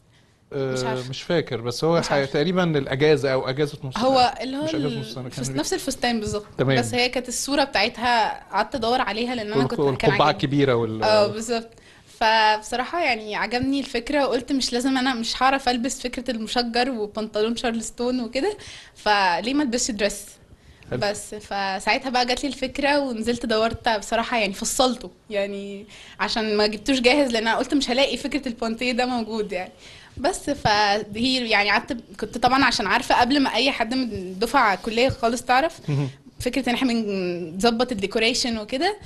آه، مش عارفة. مش فاكر بس هو مش ح- عارفة. تقريبا الاجازه او اجازه نص هو سنة. اللي هو مش اجازه ال- نص سنه فس- كان نفس الفستان بالظبط تمام. بس هي كانت الصوره بتاعتها قعدت ادور عليها لان انا والق- كنت كان والقبعه عاجبني الكبيره وال اه بالظبط فبصراحة يعني عجبني الفكرة وقلت مش لازم انا مش هعرف البس فكرة المشجر وبنطلون شارلستون وكده فليه ما البسش دريس حلو. بس فساعتها بقى جات لي الفكرة ونزلت دورت بصراحة يعني فصلته يعني عشان ما جبتوش جاهز لان انا قلت مش هلاقي فكرة البونتيه ده موجود يعني بس فهي يعني قعدت كنت طبعا عشان عارفة قبل ما اي حد من الدفعة كلية خالص تعرف فكره ان احنا بنظبط الديكوريشن وكده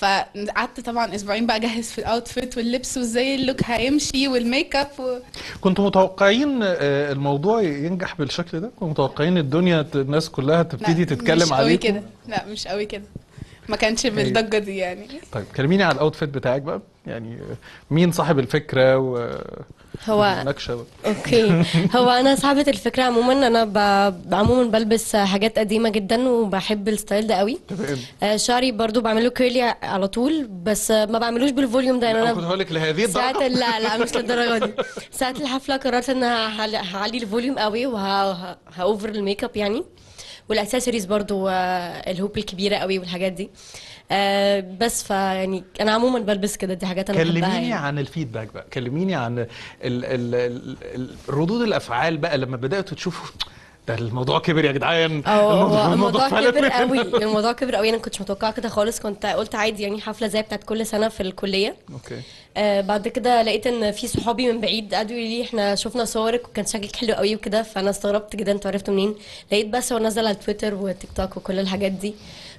فقعدت طبعا اسبوعين بقى اجهز في الاوتفيت واللبس وازاي اللوك هيمشي والميك اب و... كنتوا متوقعين آه، الموضوع ينجح بالشكل ده؟ كنتوا متوقعين الدنيا ت- الناس كلها تبتدي لا، تتكلم مش قوي عليكم؟ كده لا مش قوي كده ما كانش بالضجه دي يعني طيب كلميني على الاوتفيت بتاعك بقى يعني آه، مين صاحب الفكره و هو نكشه اوكي هو انا صاحبة الفكرة عموما انا ب... عموما بلبس حاجات قديمة جدا وبحب الستايل ده قوي تمام آه، شعري برضو بعمله كيرلي على طول بس آه، ما بعملوش بالفوليوم ده يعني انا كنت انا هقول لك لهذه ساعة الدرجه لا لا مش للدرجة دي ساعة الحفلة قررت ان هعلي هعلي الفوليوم قوي وهاوفر الميك اب يعني والاكسسوارز برضو آه، الهوب الكبيرة قوي والحاجات دي آه، بس فيعني انا عموما بلبس كده دي حاجات انا بحبها كلميني يعني. عن الفيدباك بقى كلميني عن ال ال ال ال ردود الافعال بقى لما بداتوا تشوفوا ده الموضوع كبر يا جدعان اه هو الموضوع فعلا كبر قوي الموضوع كبر قوي انا كنتش متوقعه كده خالص كنت قلت عادي يعني حفله زي بتاعت كل سنه في الكليه اوكي آه بعد كده لقيت ان في صحابي من بعيد قعدوا يقولوا لي احنا شفنا صورك وكان شكلك حلو قوي وكده فانا استغربت جدا انتوا عرفتوا منين لقيت بس هو نزل على تويتر وتيك توك وكل الحاجات دي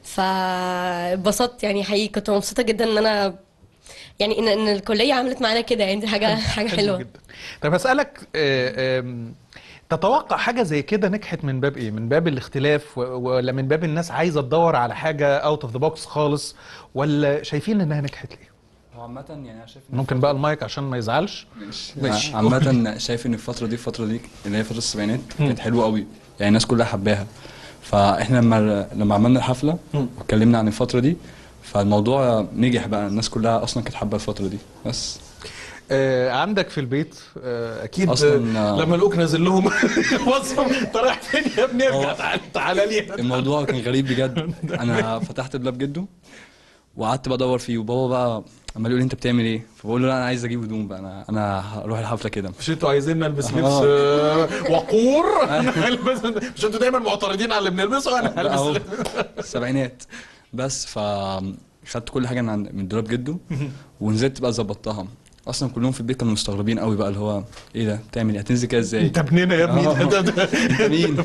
فاتبسطت يعني حقيقي كنت مبسوطه جدا ان انا يعني ان ان الكليه عملت معانا كده يعني دي حاجه حاجه حلوه جدا طب هسألك آه، آم، تتوقع حاجة زي كده نجحت من باب ايه؟ من باب الاختلاف و- ولا من باب الناس عايزة تدور على حاجة اوت اوف ذا بوكس خالص ولا شايفين انها نجحت ليه؟ هو عامة يعني أنا شايف إن ممكن بقى المايك عشان ما يزعلش ماشي ماشي. عامة شايف إن الفترة دي الفترة دي اللي هي فترة السبعينات كانت حلوة قوي يعني الناس كلها حباها فاحنا لما لما عملنا الحفله واتكلمنا عن الفتره دي فالموضوع نجح بقى الناس كلها اصلا كانت حابه الفتره دي بس آه عندك في البيت آه اكيد أصلاً، آه آه. لما لقوك نازل لهم وصفهم انت رايح فين يا ابني ارجع تعالى تعالى لي الموضوع كان غريب بجد انا فتحت دولاب جده وقعدت بدور فيه وبابا بقى عمال يقول لي انت بتعمل ايه فبقول له لا انا عايز اجيب هدوم بقى انا انا هروح الحفله كده مش انتوا عايزين نلبس لبس آه. آه، وقور نلبس- مش انتوا دايما معترضين على اللي بنلبسه انا لا، أهو، هلبس السبعينات بس ف خدت كل حاجه من عند- من دولاب جده ونزلت بقى ظبطتها اصلا كلهم في البيت كانوا مستغربين قوي بقى اللي هو ايه ده بتعمل ايه هتنزل كده ازاي انت ابننا يا ابني آه. ده- ده- ده. انت مين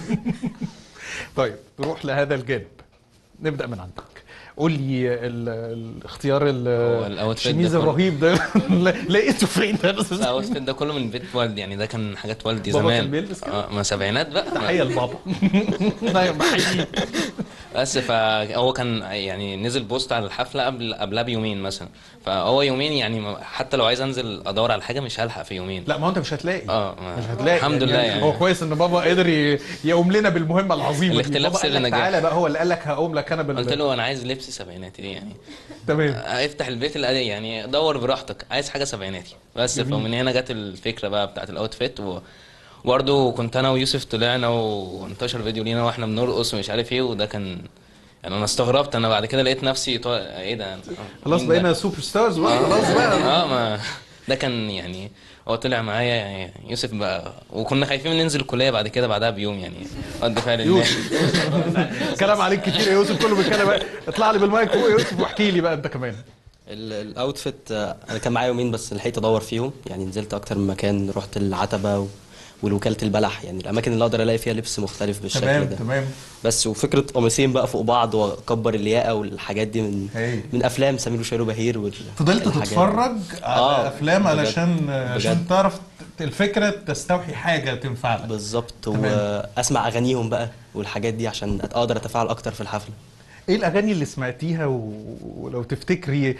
طيب نروح لهذا الجانب نبدا من عندك قول لي ال- الاختيار ال- هو الأوتفيت ده الشميز كله. الرهيب ده لقيته فين ده الاوتفيت ده كله من بيت والدي يعني ده كان حاجات والدي بابا زمان كان بيلبس كده؟ اه ما سبعينات بقى تحيه لبابا نعم، بحييه. بس فهو كان يعني نزل بوست على الحفله قبل قبلها بيومين مثلا فهو يومين يعني ما- حتى لو عايز انزل ادور على حاجه مش هلحق في يومين لا ما هو انت مش هتلاقي اه ما- مش هتلاقي الحمد لله يعني هو كويس ان بابا قدر ي- يقوم لنا بالمهمه العظيمه دي الاختلاف بابا قال سر لك نجاح. تعالى بقى هو اللي قال لك هقوم لك انا بال قلت له انا عايز لبس سبعيناتي دي يعني تمام افتح البيت اللي يعني دور براحتك عايز حاجه سبعيناتي بس فمن هنا جت الفكره بقى بتاعت الاوتفيت و وبرضه كنت انا ويوسف طلعنا وانتشر فيديو لينا واحنا بنرقص ومش عارف ايه وده كان يعني انا استغربت انا بعد كده لقيت نفسي طو... ايه ده خلاص مين ده؟ بقينا سوبر ستارز بقى خلاص بقى اه ما ده كان يعني هو طلع معايا يعني يوسف بقى وكنا خايفين ننزل الكليه بعد كده بعدها بيوم يعني رد فعل الناس كلام عليك كتير يا يوسف كله بيتكلم اطلع لي بالمايك فوق يا يوسف واحكي لي بقى انت كمان ال- الاوتفيت آه، انا كان معايا يومين بس لحقت ادور فيهم يعني نزلت اكتر من مكان رحت العتبه و... والوكاله البلح يعني الاماكن اللي اقدر الاقي فيها لبس مختلف بالشكل تمام ده تمام بس وفكره قميصين بقى فوق بعض واكبر الياقه والحاجات دي من هاي. من افلام سمير وشير وبهير وال... فضلت الحاجات دي. تتفرج على آه، افلام بجد. علشان عشان بجد. تعرف ت- الفكره تستوحي حاجه تنفع لك بالظبط تمام. واسمع اغانيهم بقى والحاجات دي عشان اقدر اتفاعل اكتر في الحفله ايه الاغاني اللي سمعتيها و- ولو تفتكري آه،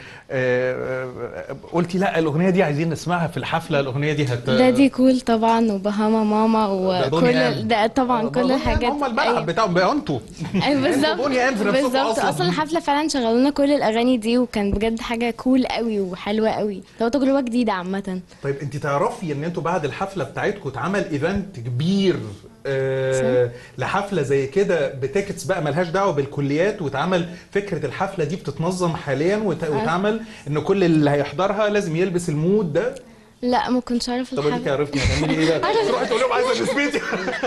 آه، قلتي لا الاغنيه دي عايزين نسمعها في الحفله الاغنيه دي هت دادي كول طبعا وبهاما ماما ده دنيا وكل آن. ده طبعا آه، كل دنيا آن الحاجات هم الملعب أيوة. بتاعهم بقى انتوا ايوه بالظبط دنيا آن في نفسكم بالظبط أصلاً. اصلا الحفله فعلا شغلوا لنا كل الاغاني دي وكان بجد حاجه كول قوي وحلوه قوي لو تجربه جديده عامه طيب انت تعرفي ان انتوا بعد الحفله بتاعتكم اتعمل ايفنت كبير آه لحفله زي كده بتيكتس بقى ملهاش دعوه بالكليات واتعمل فكره الحفله دي بتتنظم حاليا وت- واتعمل ان كل اللي هيحضرها لازم يلبس المود ده لا ما كنتش اعرف طب اديك الحفله عرفتي هتعملي ايه بقى؟ تروحي تقول لهم عايزه نسبتي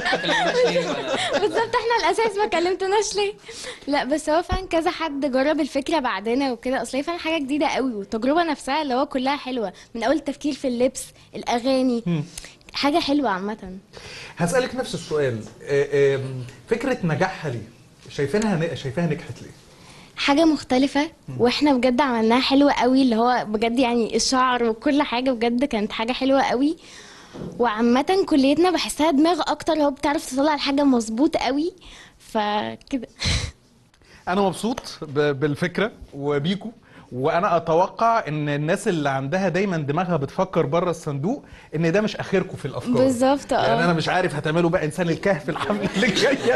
بالظبط احنا الاساس ما كلمتوناش ليه لا بس هو فعلا كذا حد جرب الفكره بعدنا وكده اصل هي فعلا حاجه جديده قوي والتجربه نفسها اللي هو كلها حلوه من اول التفكير في اللبس الاغاني حاجه حلوه عامه هسالك نفس السؤال آه، آم، فكره نجاحها ليه؟ شايفينها شايفاها نجحت ليه؟ حاجة مختلفة واحنا بجد عملناها حلوة قوي اللي هو بجد يعني الشعر وكل حاجة بجد كانت حاجة حلوة قوي وعامة كليتنا بحسها دماغ اكتر هو بتعرف تطلع الحاجة مظبوط قوي فكده انا مبسوط ب- بالفكره وبيكو وانا اتوقع ان الناس اللي عندها دايما دماغها بتفكر بره الصندوق ان ده مش اخركم في الافكار بالظبط، اه. يعني انا مش عارف هتعملوا بقى انسان الكهف الحمله اللي جايه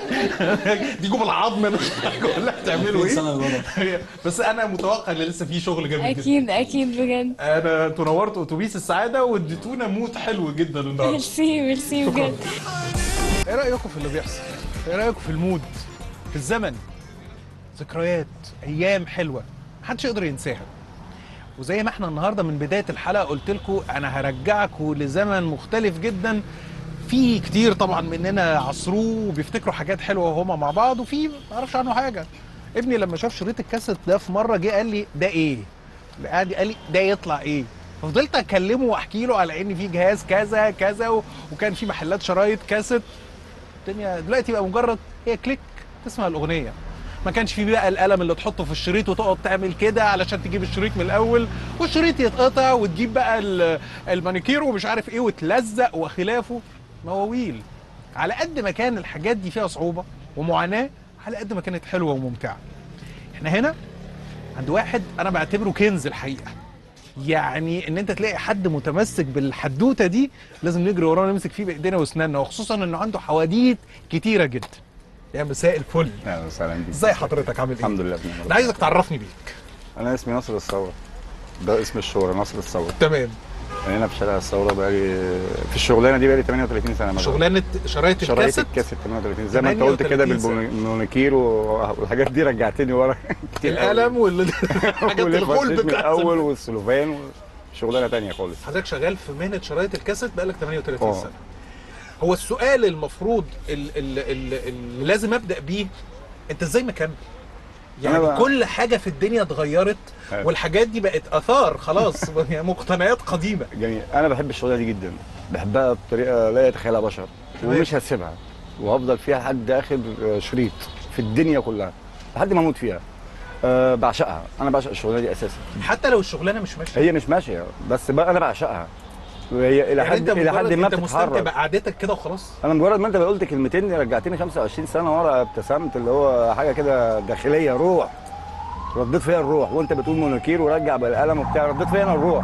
بقى تيجوا بالعظم أنا مش عارف ولا هتعملوا ايه بس انا متوقع ان لسه في شغل جامد جدا اكيد اكيد بجد انا انتوا نورتوا اتوبيس السعاده واديتونا مود حلو جدا النهارده ميرسي ميرسي شكرا بجد ايه رايكم في اللي بيحصل ايه رايكم في المود في الزمن ذكريات ايام حلوه محدش يقدر ينساها وزي ما احنا النهارده من بدايه الحلقه قلت لكم انا هرجعكم لزمن مختلف جدا في كتير طبعا مننا عصروه وبيفتكروا حاجات حلوه وهما مع بعض وفي ما اعرفش عنه حاجه ابني لما شاف شريط الكاسيت ده في مره جه قال لي ده ايه قال قال لي ده يطلع ايه ففضلت اكلمه واحكي له على ان في جهاز كذا كذا و- وكان في محلات شرايط كاسيت الدنيا دلوقتي بقى مجرد هي كليك تسمع الاغنيه ما كانش في بقى القلم اللي تحطه في الشريط وتقعد تعمل كده علشان تجيب الشريط من الاول والشريط يتقطع وتجيب بقى ال- المانيكير ومش عارف ايه وتلزق وخلافه مواويل على قد ما كان الحاجات دي فيها صعوبه ومعاناه على قد ما كانت حلوه وممتعه احنا هنا عند واحد انا بعتبره كنز الحقيقه يعني ان انت تلاقي حد متمسك بالحدوته دي لازم نجري وراه ونمسك فيه بايدينا واسناننا وخصوصا انه عنده حواديت كتيره جدا يا مساء الفل اهلا وسهلا بيك ازاي حضرتك عامل ايه الحمد لله بنعم انا عايزك تعرفني بيك انا اسمي ناصر الثوره ده اسم الشهره ناصر الثوره تمام انا هنا في شارع الثوره بقالي في الشغلانه دي بقالي 38 سنه مثلا شغلانه شرايط شرايط الكاسيت الكاسيت 38 زي ما انت قلت كده 38 سنة. بالمونيكير والحاجات دي رجعتني ورا كتير قوي. القلم والحاجات الغلب والفرشيت من بتاعت الاول والسلوفان شغلانه تانية خالص حضرتك شغال في مهنه شرايط الكاسيت بقالك 38 اه. سنه هو السؤال المفروض اللي, اللي, اللي لازم ابدا بيه انت ازاي مكمل يعني أنا بقى- كل حاجه في الدنيا اتغيرت أيوة. والحاجات دي بقت اثار خلاص يعني مقتنيات قديمه جميل انا بحب الشغلانه دي جدا بحبها بطريقه لا يتخيلها بشر تمام. ومش هسيبها وهفضل فيها لحد اخر شريط في الدنيا كلها لحد ما اموت فيها أه بعشقها انا بعشق الشغلانه دي اساسا حتى لو الشغلانه مش ماشيه هي مش ماشيه بس بقى انا بعشقها وهي الى يعني حد انت الى حد مجرد ما انت مستمتع بتتحرك بقعدتك كده وخلاص انا مجرد ما انت قلت كلمتين دي رجعتني 25 سنه ورا ابتسمت اللي هو حاجه كده داخليه روح رديت فيها الروح وانت بتقول مونوكير ورجع بالقلم وبتاع رديت فيها انا الروح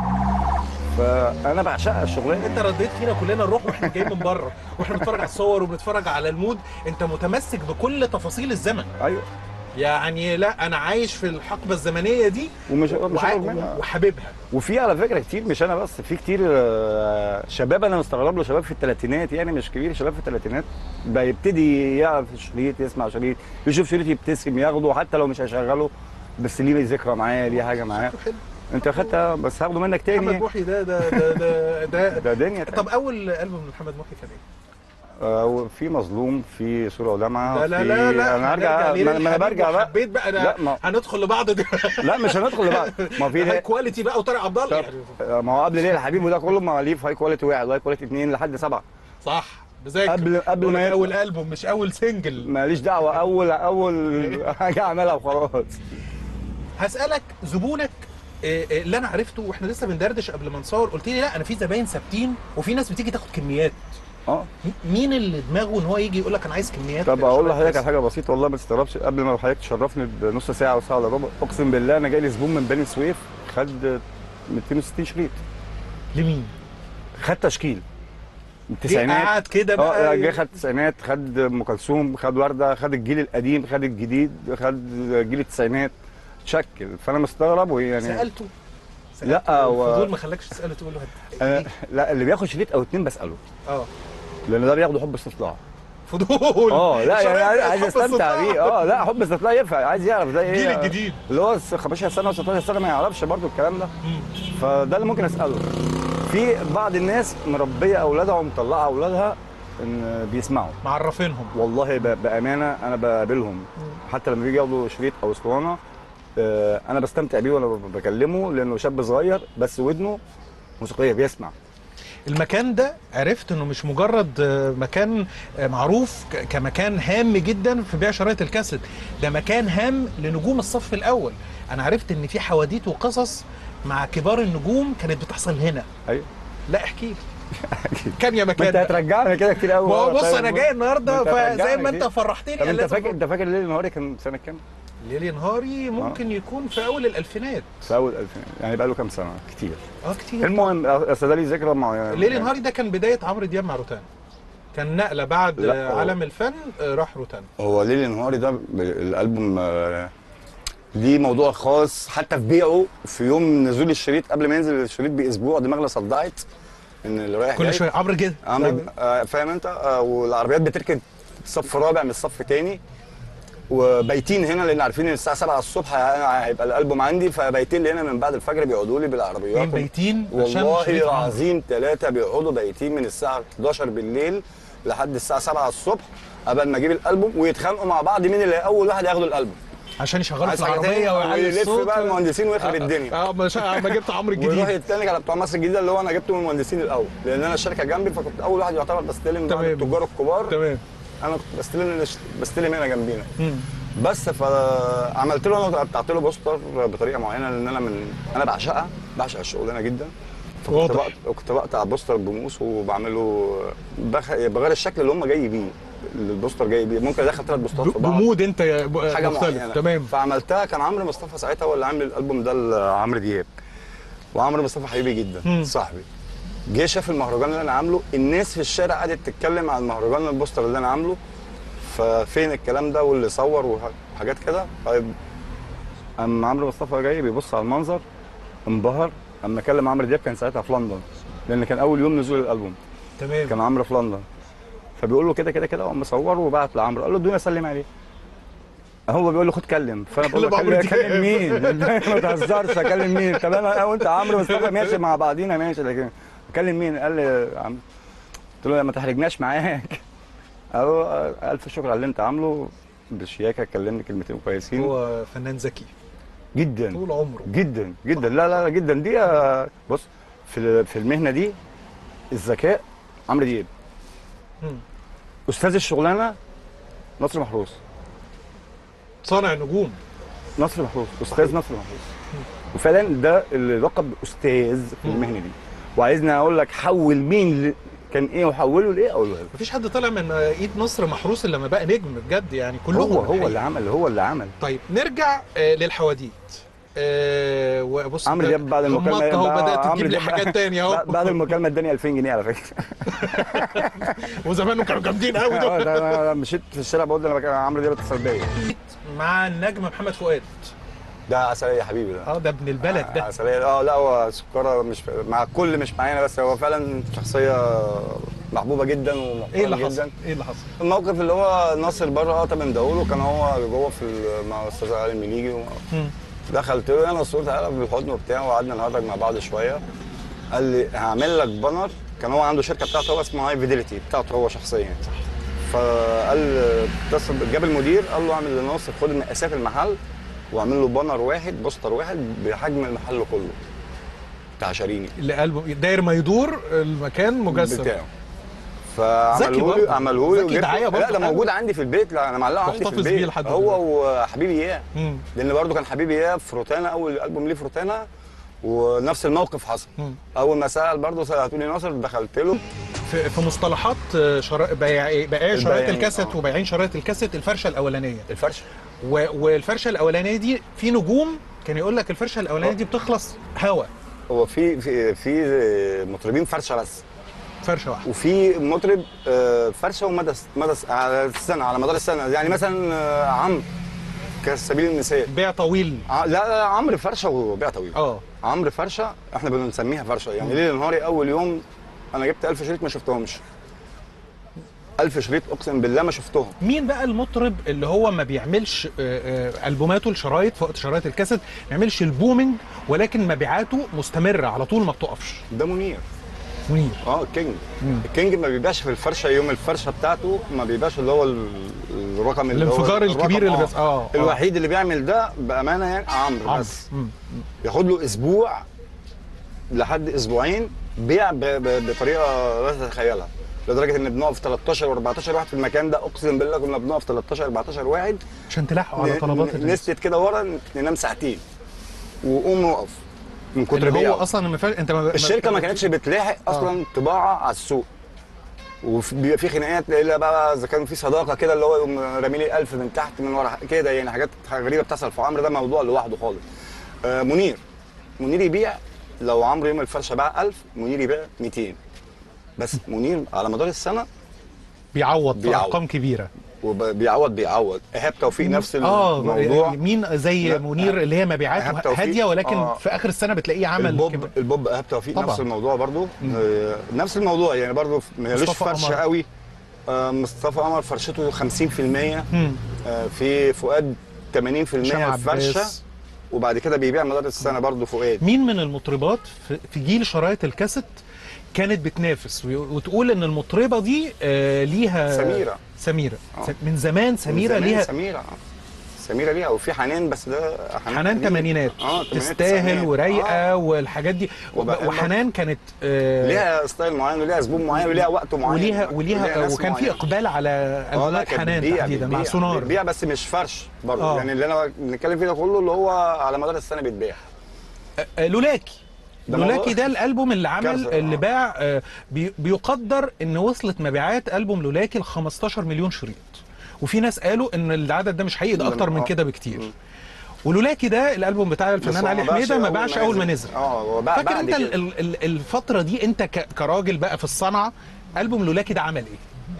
فانا بعشقها الشغلانه انت رديت فينا كلنا نروح واحنا جايين من بره واحنا بنتفرج على الصور وبنتفرج على المود انت متمسك بكل تفاصيل الزمن ايوه يعني لا انا عايش في الحقبه الزمنيه دي ومش مش وع- هخرج منها وحاببها وفي على فكره كتير مش انا بس في كتير آه، شباب انا مستغرب له شباب في الثلاثينات يعني مش كبير شباب في الثلاثينات بيبتدي يعرف الشريط يسمع شريط يشوف شريط يبتسم ياخده حتى لو مش هيشغله بس ليه ذكرى معاه ليه حاجه معاه حلو انت خدتها بس هاخده منك محمد تاني محي ده ده ده ده, ده ده دنيا تانية. طب اول البوم من محمد محي كان ايه؟ آه، في مظلوم في صوره ولمعه لا لا في- لا لا انا هرجع هنرجع ما ما انا برجع بقى حبيت بقى لا انا ما هندخل لبعض دي لا مش هندخل لبعض ما في هاي ده كواليتي بقى وطارق عبد الله يعني آه، ما هو قبل ليه الحبيب وده كله ما ليه في هاي كواليتي واحد وهاي كواليتي اثنين لحد سبعه صح بذاكر قبل قبل ما اول البوم مش اول سنجل ماليش دعوه اول اول حاجه اعملها وخلاص هسالك زبونك إيه إيه اللي انا عرفته واحنا لسه بندردش قبل ما نصور قلت لي لا انا في زباين ثابتين وفي ناس بتيجي تاخد كميات اه م- مين اللي دماغه ان هو يجي يقول لك انا عايز كميات طب اقول شوية لحضرتك بس؟ على حاجه بسيطه والله ما تستغربش قبل ما حضرتك تشرفني بنص ساعه او ساعه الا ربع اقسم بالله انا جاي لي زبون من بني سويف خد 260 شريط لمين؟ خد تشكيل جه التسعينات قعد كده اه بقى جه خد التسعينات خد ام كلثوم خد ورده خد الجيل القديم خد الجديد خد جيل التسعينات شكل فانا مستغرب ويعني سالته لا، سألته، هو- الفضول ما خلاكش تساله تقول له هت- أنا إيه؟ لا اللي بياخد شريط او اتنين بساله اه لان ده بياخده حب استطلاع فضول اه لا يعني شرايط عايز حب استمتع الصداع. بيه اه لا حب استطلاع ينفع عايز يعرف ده ايه الجيل الجديد. اللي هو 15 سنه و16 سنه ما يعرفش برضو الكلام ده فده اللي ممكن اساله في بعض الناس مربيه اولادها ومطلعه اولادها ان بيسمعوا معرفينهم والله ب- بامانه انا بقابلهم حتى لما بيجي ياخدوا شريط او اسطوانه آه، انا بستمتع بيه وانا ب- بكلمه لانه شاب صغير بس ودنه موسيقيه بيسمع المكان ده عرفت انه مش مجرد آه، مكان آه، معروف ك- كمكان هام جدا في بيع شرايط الكاسيت ده مكان هام لنجوم الصف الاول انا عرفت ان في حواديت وقصص مع كبار النجوم كانت بتحصل هنا ايوه لا احكي لي كان يا ما مكان انت ده. هترجعني كده كتير قوي ما هو ورا، بص طيب. انا جاي النهارده ما انت فزي هترجعني ما انت كده. فرحتني طب انت لازم فاكر انت فاكر ليل نهاري كان سنه كام؟ ليلي نهاري ممكن يكون في اول الالفينات في اول 2000 يعني بقى له كام سنه كتير اه كتير المهم اصل ده لي ذكرى مع ليلي نهاري ده كان بدايه عمرو دياب مع روتانا كان نقله بعد لا، آه، هو- عالم الفن آه، راح روتانا هو ليل نهاري ده ب- الالبوم آه، ليه موضوع خاص حتى في بيعه في يوم نزول الشريط قبل ما ينزل الشريط باسبوع دماغنا صدعت ان اللي رايح كل جاي شويه عمرو كده عمرو آه، فاهم انت آه، والعربيات بتركن صف رابع من الصف تاني وبايتين هنا لان عارفين ان الساعه 7 الصبح ه- هيبقى الالبوم عندي فبايتين لي هنا من بعد الفجر بيقعدوا لي بالعربيات مين بايتين عشان والله شريط عمرو. العظيم ثلاثه بيقعدوا بايتين من الساعه 11 بالليل لحد الساعه 7 الصبح قبل ما اجيب الالبوم ويتخانقوا مع بعض مين اللي اول واحد ياخد الالبوم عشان يشغلوا في عايز حاجة العربيه تاني؟ ويعلي ويلف الصوت بقى المهندسين ويخرب آه، الدنيا. اه ما شا- ما جبت عمرو ويروح الجديد يتنك على بتوع مصر الجديده اللي هو انا جبته من المهندسين الاول لان انا الشركه جنبي فكنت اول واحد يعتبر بستلم بعد تمام. التجار الكبار تمام انا كنت بستلم بستلم هنا جنبينا بس فعملت له انا قطعت له بوستر بطريقه معينه لان انا من انا بعشقها بعشق الشغلانه جدا فكنت واضح. بقط- كنت بقطع بوستر بموس وبعمله بخ... بغير الشكل اللي هم جاي بيه اللي البوستر جاي بيه ممكن ادخل ثلاث بوسترات في بعض بمود انت يا- ب- حاجه مختلف معينه تمام فعملتها كان عمرو مصطفى ساعتها هو اللي عامل الالبوم ده لعمرو دياب وعمرو مصطفى حبيبي جدا مم. صاحبي جه شاف المهرجان اللي انا عامله الناس في الشارع قعدت تتكلم عن المهرجان البوستر اللي انا عامله ففين الكلام ده واللي صور وح- وحاجات كده طيب اما عمرو مصطفى جاي بيبص على المنظر انبهر اما كلم عمرو دياب كان ساعتها في لندن لان كان اول يوم نزول الالبوم تمام كان عمرو في لندن فبيقول له كده كده كده قام مصور وبعت لعمرو قال له ادوني اسلم عليه هو بيقول له خد كلم فانا بقول له كلم عمرو كلم, دياب. كلم مين ما تهزرش اكلم مين طب انا وانت عمرو مصطفى ماشي مع بعضينا ماشي لكن اكلم مين قال لي يا عم قلت له ما تحرجناش معاك قال له الف شكر على اللي انت عامله بشياكه كلمني كلمتين كويسين هو فنان ذكي جدا طول عمره جدا جدا لا لا لا جدا دي آه، بص في ال- في المهنه دي الذكاء عمرو دياب مم. استاذ الشغلانه نصر محروس صانع نجوم نصر محروس استاذ نصر محروس وفعلا ده اللي لقب استاذ في المهنه دي وعايزني اقول لك حول مين ل... كان ايه وحوله لايه اقوله لك مفيش حد طلع من ايد نصر محروس الا لما بقى نجم بجد يعني كلهم هو الحقيقة. هو اللي عمل هو اللي عمل طيب نرجع آه للحواديت آه وبص عمرو ده دياب بعد المكالمه غمضت اهو بقى- بدات عمرو تجيب لي دياب حاجات تانية اهو بعد- بعد المكالمه اداني 2000 جنيه على فكره وزمان كانوا جامدين قوي آه، دول ده انا مشيت في الشارع بقول ده انا بكلم عمرو دياب اتصل بيا مع النجم محمد فؤاد ده عسلية يا حبيبي ده اه ده ابن البلد ده عسلية اه لا هو سكرة مش مع الكل مش معانا بس هو فعلا شخصية محبوبة جدا ومحترم ايه اللي جدا حصل؟ ايه اللي حصل؟ الموقف اللي هو ناصر بره اه طب مدهوله كان هو جوه في ال- مع الاستاذ علي المليجي و- مم. دخلت له انا صورت تعالى بالحضن وبتاع وقعدنا نهرج مع بعض شويه قال لي هعمل لك بانر كان هو عنده شركه بتاعته هو اسمها هاي فيديليتي بتاعته هو شخصيا فقال اتصل جاب المدير قال له اعمل لناصر خد مقاسات المحل واعمل له بانر واحد بوستر واحد بحجم المحل كله بتاع شاريني اللي قلبه داير ما يدور المكان مجسم بتاعه ذكي فعمله لي برضه. عمله لي ذكي وجبته- دعاية برضه لا ده حلو. موجود عندي في البيت لا انا معلقه عندي في محتفظ البيت بيه لحد هو وحبيبي اياه مم. لان برضه كان حبيبي اياه في روتانا اول البوم ليه في روتانا ونفس الموقف حصل مم. اول ما سال برضه سالتوني ناصر دخلت له في, في مصطلحات آه، شرا... بياعي بياعي شرايط البياعين، الكاسيت آه. وبياعين شرايط الكاسيت الفرشه الاولانيه الفرشه و... والفرشه الاولانيه دي في نجوم كان يقول لك الفرشه الاولانيه دي بتخلص هوا هو في في في مطربين فرشه بس فرشه واحده وفي مطرب آه، فرشه ومدى مدى على السنه على مدار السنه يعني مثلا آه، عمرو كسبيل المثال بيع طويل ع- لا لا عمرو فرشه وبيع طويل اه عمرو فرشه احنا بنسميها فرشه يعني ليل نهاري اول يوم انا جبت 1000 شريط ما شفتهمش 1000 شريط اقسم بالله ما شفتهم مين بقى المطرب اللي هو ما بيعملش آه، آه، البوماته الشرايط في وقت شرايط الكاسيت ما يعملش البومينج ولكن مبيعاته مستمره على طول ما بتقفش ده منير منير اه الكينج الكينج ما بيبيعش في الفرشه يوم الفرشه بتاعته ما بيبيعش اللي هو ال- الرقم اللي هو الانفجار الرقم الكبير اللي آه. بس اه آه. الوحيد اللي بيعمل ده بامانه يعني عمرو عمرو. بس مم. ياخد له اسبوع لحد اسبوعين بيع ب- ب- بطريقه لا تتخيلها لدرجه ان بنقف 13 و14 واحد في المكان ده اقسم بالله كنا بنقف 13 14 واحد عشان تلحقوا على ن- طلبات ن- الناس نسند كده ورا ننام ساعتين وقوم نقف من كتر اللي هو بيعه اصلا ما فا- انت ما الشركه ما كانتش بتلاحق اصلا طباعه على السوق وبيبقى في خناقات الا بقى اذا كان في صداقه كده اللي هو يقوم رامي لي 1000 من تحت من ورا كده يعني حاجات غريبه بتحصل في عمرو ده موضوع لوحده خالص آه منير منير يبيع لو عمرو يوم الفرشه باع 1000 منير يبيع 200 بس منير على مدار السنه بيعوض في بيعوض. ارقام كبيره وبيعوض بيعوض ايهاب توفيق نفس اه الموضوع مين زي لا، منير اللي هي إيهاب مبيعاته توفيق. هاديه ولكن آه. في اخر السنه بتلاقيه عمل البوب كده. البوب ايهاب توفيق طبعاً. نفس الموضوع برضو آه نفس الموضوع يعني برضو مالوش مصطفى فرشه قمر. قوي آه مصطفى قمر فرشته 50% مم. آه في فؤاد 80% هشام فرشه عباس. وبعد كده بيبيع مدار السنه برضو فؤاد مين من المطربات في- في جيل شرايط الكاسيت كانت بتنافس وي- وتقول ان المطربه دي آه، ليها سميرة. سميره آه. س- من زمان سميره من زمان ليها سميره آه. سميره ليها وفي حنان بس ده حنان قديم. تمانينات اه تمانينات، تستاهل تسعينات. ورايقه آه. والحاجات دي وبقى- وحنان كانت آه، ليها ستايل معين وليها زبون معين وليها وقت معين وليها وليها ناس وكان في معينة. اقبال على اه لا البومات كانت حنان بتبيع تحديدا مع بتبيع- سونار بتبيع بس مش فرش برضه آه. يعني اللي انا بنتكلم فيه ده كله اللي هو على مدار السنه بيتباع آه، لولاكي ده لولاكي موضوع- ده الالبوم اللي عمل كارثة، اللي آه. باع آه، بي- بيقدر ان وصلت مبيعات البوم لولاكي ل 15 مليون شريط وفي ناس قالوا ان العدد ده مش حقيقي ده اكتر من آه. كده بكتير ولولاكي ده الالبوم بتاع بس الفنان هو علي ما باعش حميده ما أول باعش ما اول ما نزل. نزل اه هو باع فاكر بعد انت كده. ال- ال- ال- الفتره دي انت ك- كراجل بقى في الصنعه البوم لولاكي ده عمل ايه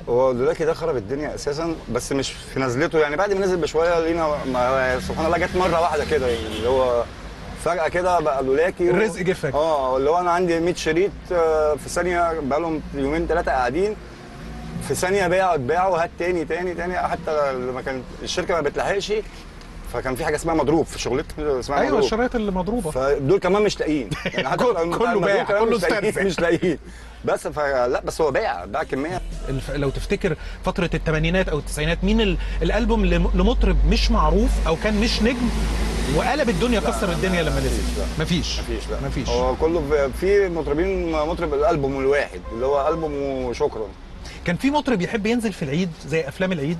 هو لولاكي ده خرب الدنيا اساسا بس مش في نزلته يعني بعد ما نزل بشويه لقينا ما سبحان الله جت مره واحده كده يعني اللي هو فجاه كده بقى لولاكي الرزق جه فجأة. اه اللي هو انا عندي 100 شريط آه، في ثانيه بقى لهم يومين ثلاثه قاعدين في ثانيه بيع اتباع وهات تاني تاني تاني حتى لما كانت الشركه ما بتلحقش فكان في حاجه اسمها مضروب في شغلتنا اسمها ايوه مضروب. الشرايط اللي مضروبه فدول كمان مش لاقيين يعني حتى كل- لو كله المضروب باع، كمان كله مش لاقيين- استرزق. مش لاقيين بس فلا بس هو باع باع كميه الف... لو تفتكر فترة الثمانينات أو التسعينات مين ال... الألبوم لم- لمطرب مش معروف أو كان مش نجم وقلب الدنيا كسر الدنيا لما نزل مفيش مفيش لا مفيش هو كله في- في مطربين مطرب الالبوم الواحد اللي هو البوم وشكرا كان في مطرب يحب ينزل في العيد زي أفلام العيد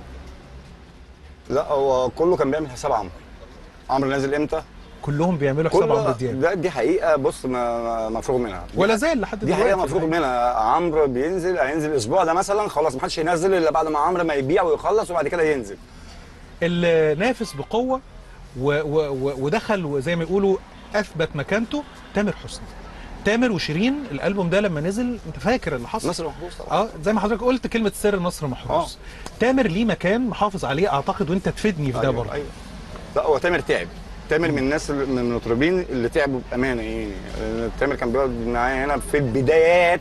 لا هو كله كان بيعمل حساب عمرو عمرو نازل امتى كلهم بيعملوا حساب كله عمرو دياب ده دي حقيقه بص ما- ما- مفروغ منها دي ولا زال لحد دي دلوقتي حقيقه مفروغ منها عمرو بينزل هينزل الاسبوع ده مثلا خلاص ما حدش ينزل الا بعد ما عمرو ما يبيع ويخلص وبعد كده ينزل اللي نافس بقوة و... و... و... ودخل وزي ما يقولوا أثبت مكانته تامر حسني تامر وشيرين الألبوم ده لما نزل أنت فاكر اللي حصل نصر محروس طبعا اه زي ما حضرتك قلت كلمة سر نصر محروس تامر ليه مكان محافظ عليه أعتقد وأنت تفيدني في ده أيوة، برضه أيوة. لا هو تامر تعب تامر من الناس اللي- من المطربين اللي تعبوا بامانه يعني لأن تامر كان بيقعد معايا هنا في البدايات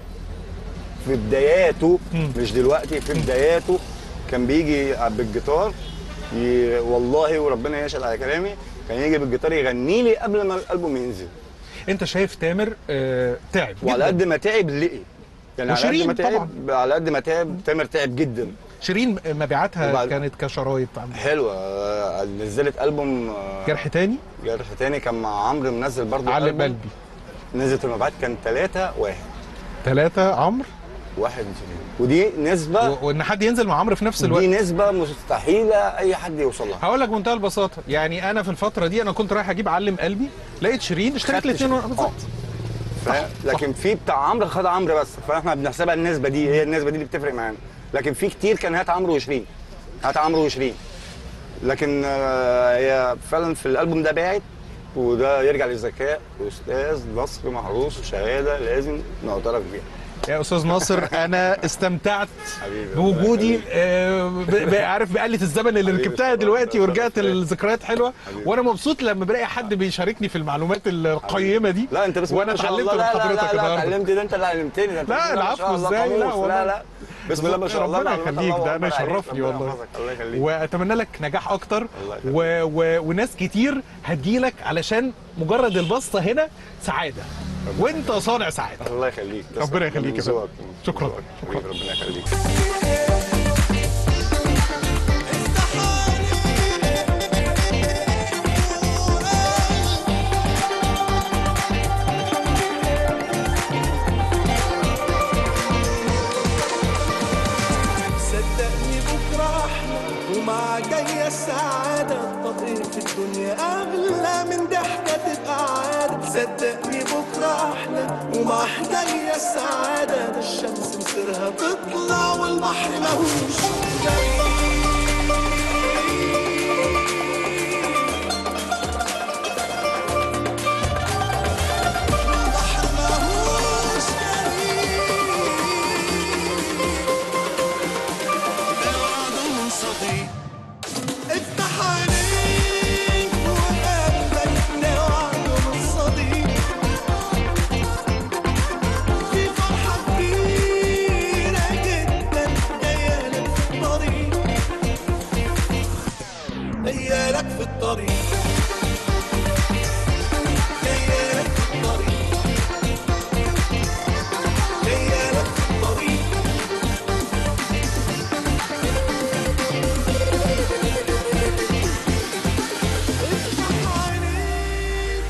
في بداياته مش دلوقتي في بداياته كان بيجي بالجيتار ي... والله وربنا يشهد على كلامي كان يجي بالجيتار يغني لي قبل ما الالبوم ينزل انت شايف تامر آه تعب وعلى جداً. قد ما تعب لقي يعني على قد وشيرين ما تعب على قد ما تعب تامر تعب جدا شيرين مبيعاتها وبعد- كانت كشرايط عندها. حلوه آه، نزلت البوم آه، جرح تاني جرح تاني كان مع عمرو منزل برضه علم ألبوم. قلبي نزلت المبيعات كان 3 1 ثلاثة عمرو واحد ودي نسبة و- وان حد ينزل مع عمرو في نفس الوقت دي نسبة مستحيلة أي حد يوصل لها هقول لك بمنتهى البساطة يعني أنا في الفترة دي أنا كنت رايح أجيب علم قلبي لقيت شيرين اشتريت خدت الاثنين شيرين. بالظبط فاهم؟ لكن في بتاع عمرو خد عمرو بس فاحنا بنحسبها النسبة دي هي النسبة دي اللي بتفرق معانا لكن في كتير كان هات عمرو وشيرين هات عمرو وشيرين لكن آه، هي فعلا في الألبوم ده باعت وده يرجع للذكاء أستاذ نصر محروس وشهادة لازم نعترف بيها يا أستاذ ناصر أنا استمتعت حبيبي بوجودي آه، ب- ب- عارف بآلة الزمن اللي ركبتها دلوقتي ورجعت الذكريات حلوة وأنا مبسوط لما بلاقي حد بيشاركني في المعلومات القيمة دي لا انت بسم وأنا الله ما شاء اتعلمت الله من لا لا حضرتك لا لا النهارده اتعلمت ده انت اللي علمتني ده انت لا، بسم الله ما شاء العفو، الله إزاي؟ لا، قاموس. والله. لا لا بسم الله ما شاء الله ربنا معلومات يخليك الله ده انا أكبر عليك. يشرفني ربنا والله يحفظك، الله يخليك واتمنى لك نجاح اكتر الله و... و... وناس كتير هتجيلك علشان مجرد البسطه هنا سعاده وانت صانع سعاده الله يخليك ربنا يخليك يا فندم. ذوقك. شكرا حبيبي، ربنا يخليك صدقني بكرة أحلى ومع جاية السعادة طب إيه في الدنيا أغلى من ضحكة تبقى عادة صدقني بكرة أحلى ومع جاية السعادة ده الشمس مصيرها تطلع والبحر ماهوش جاي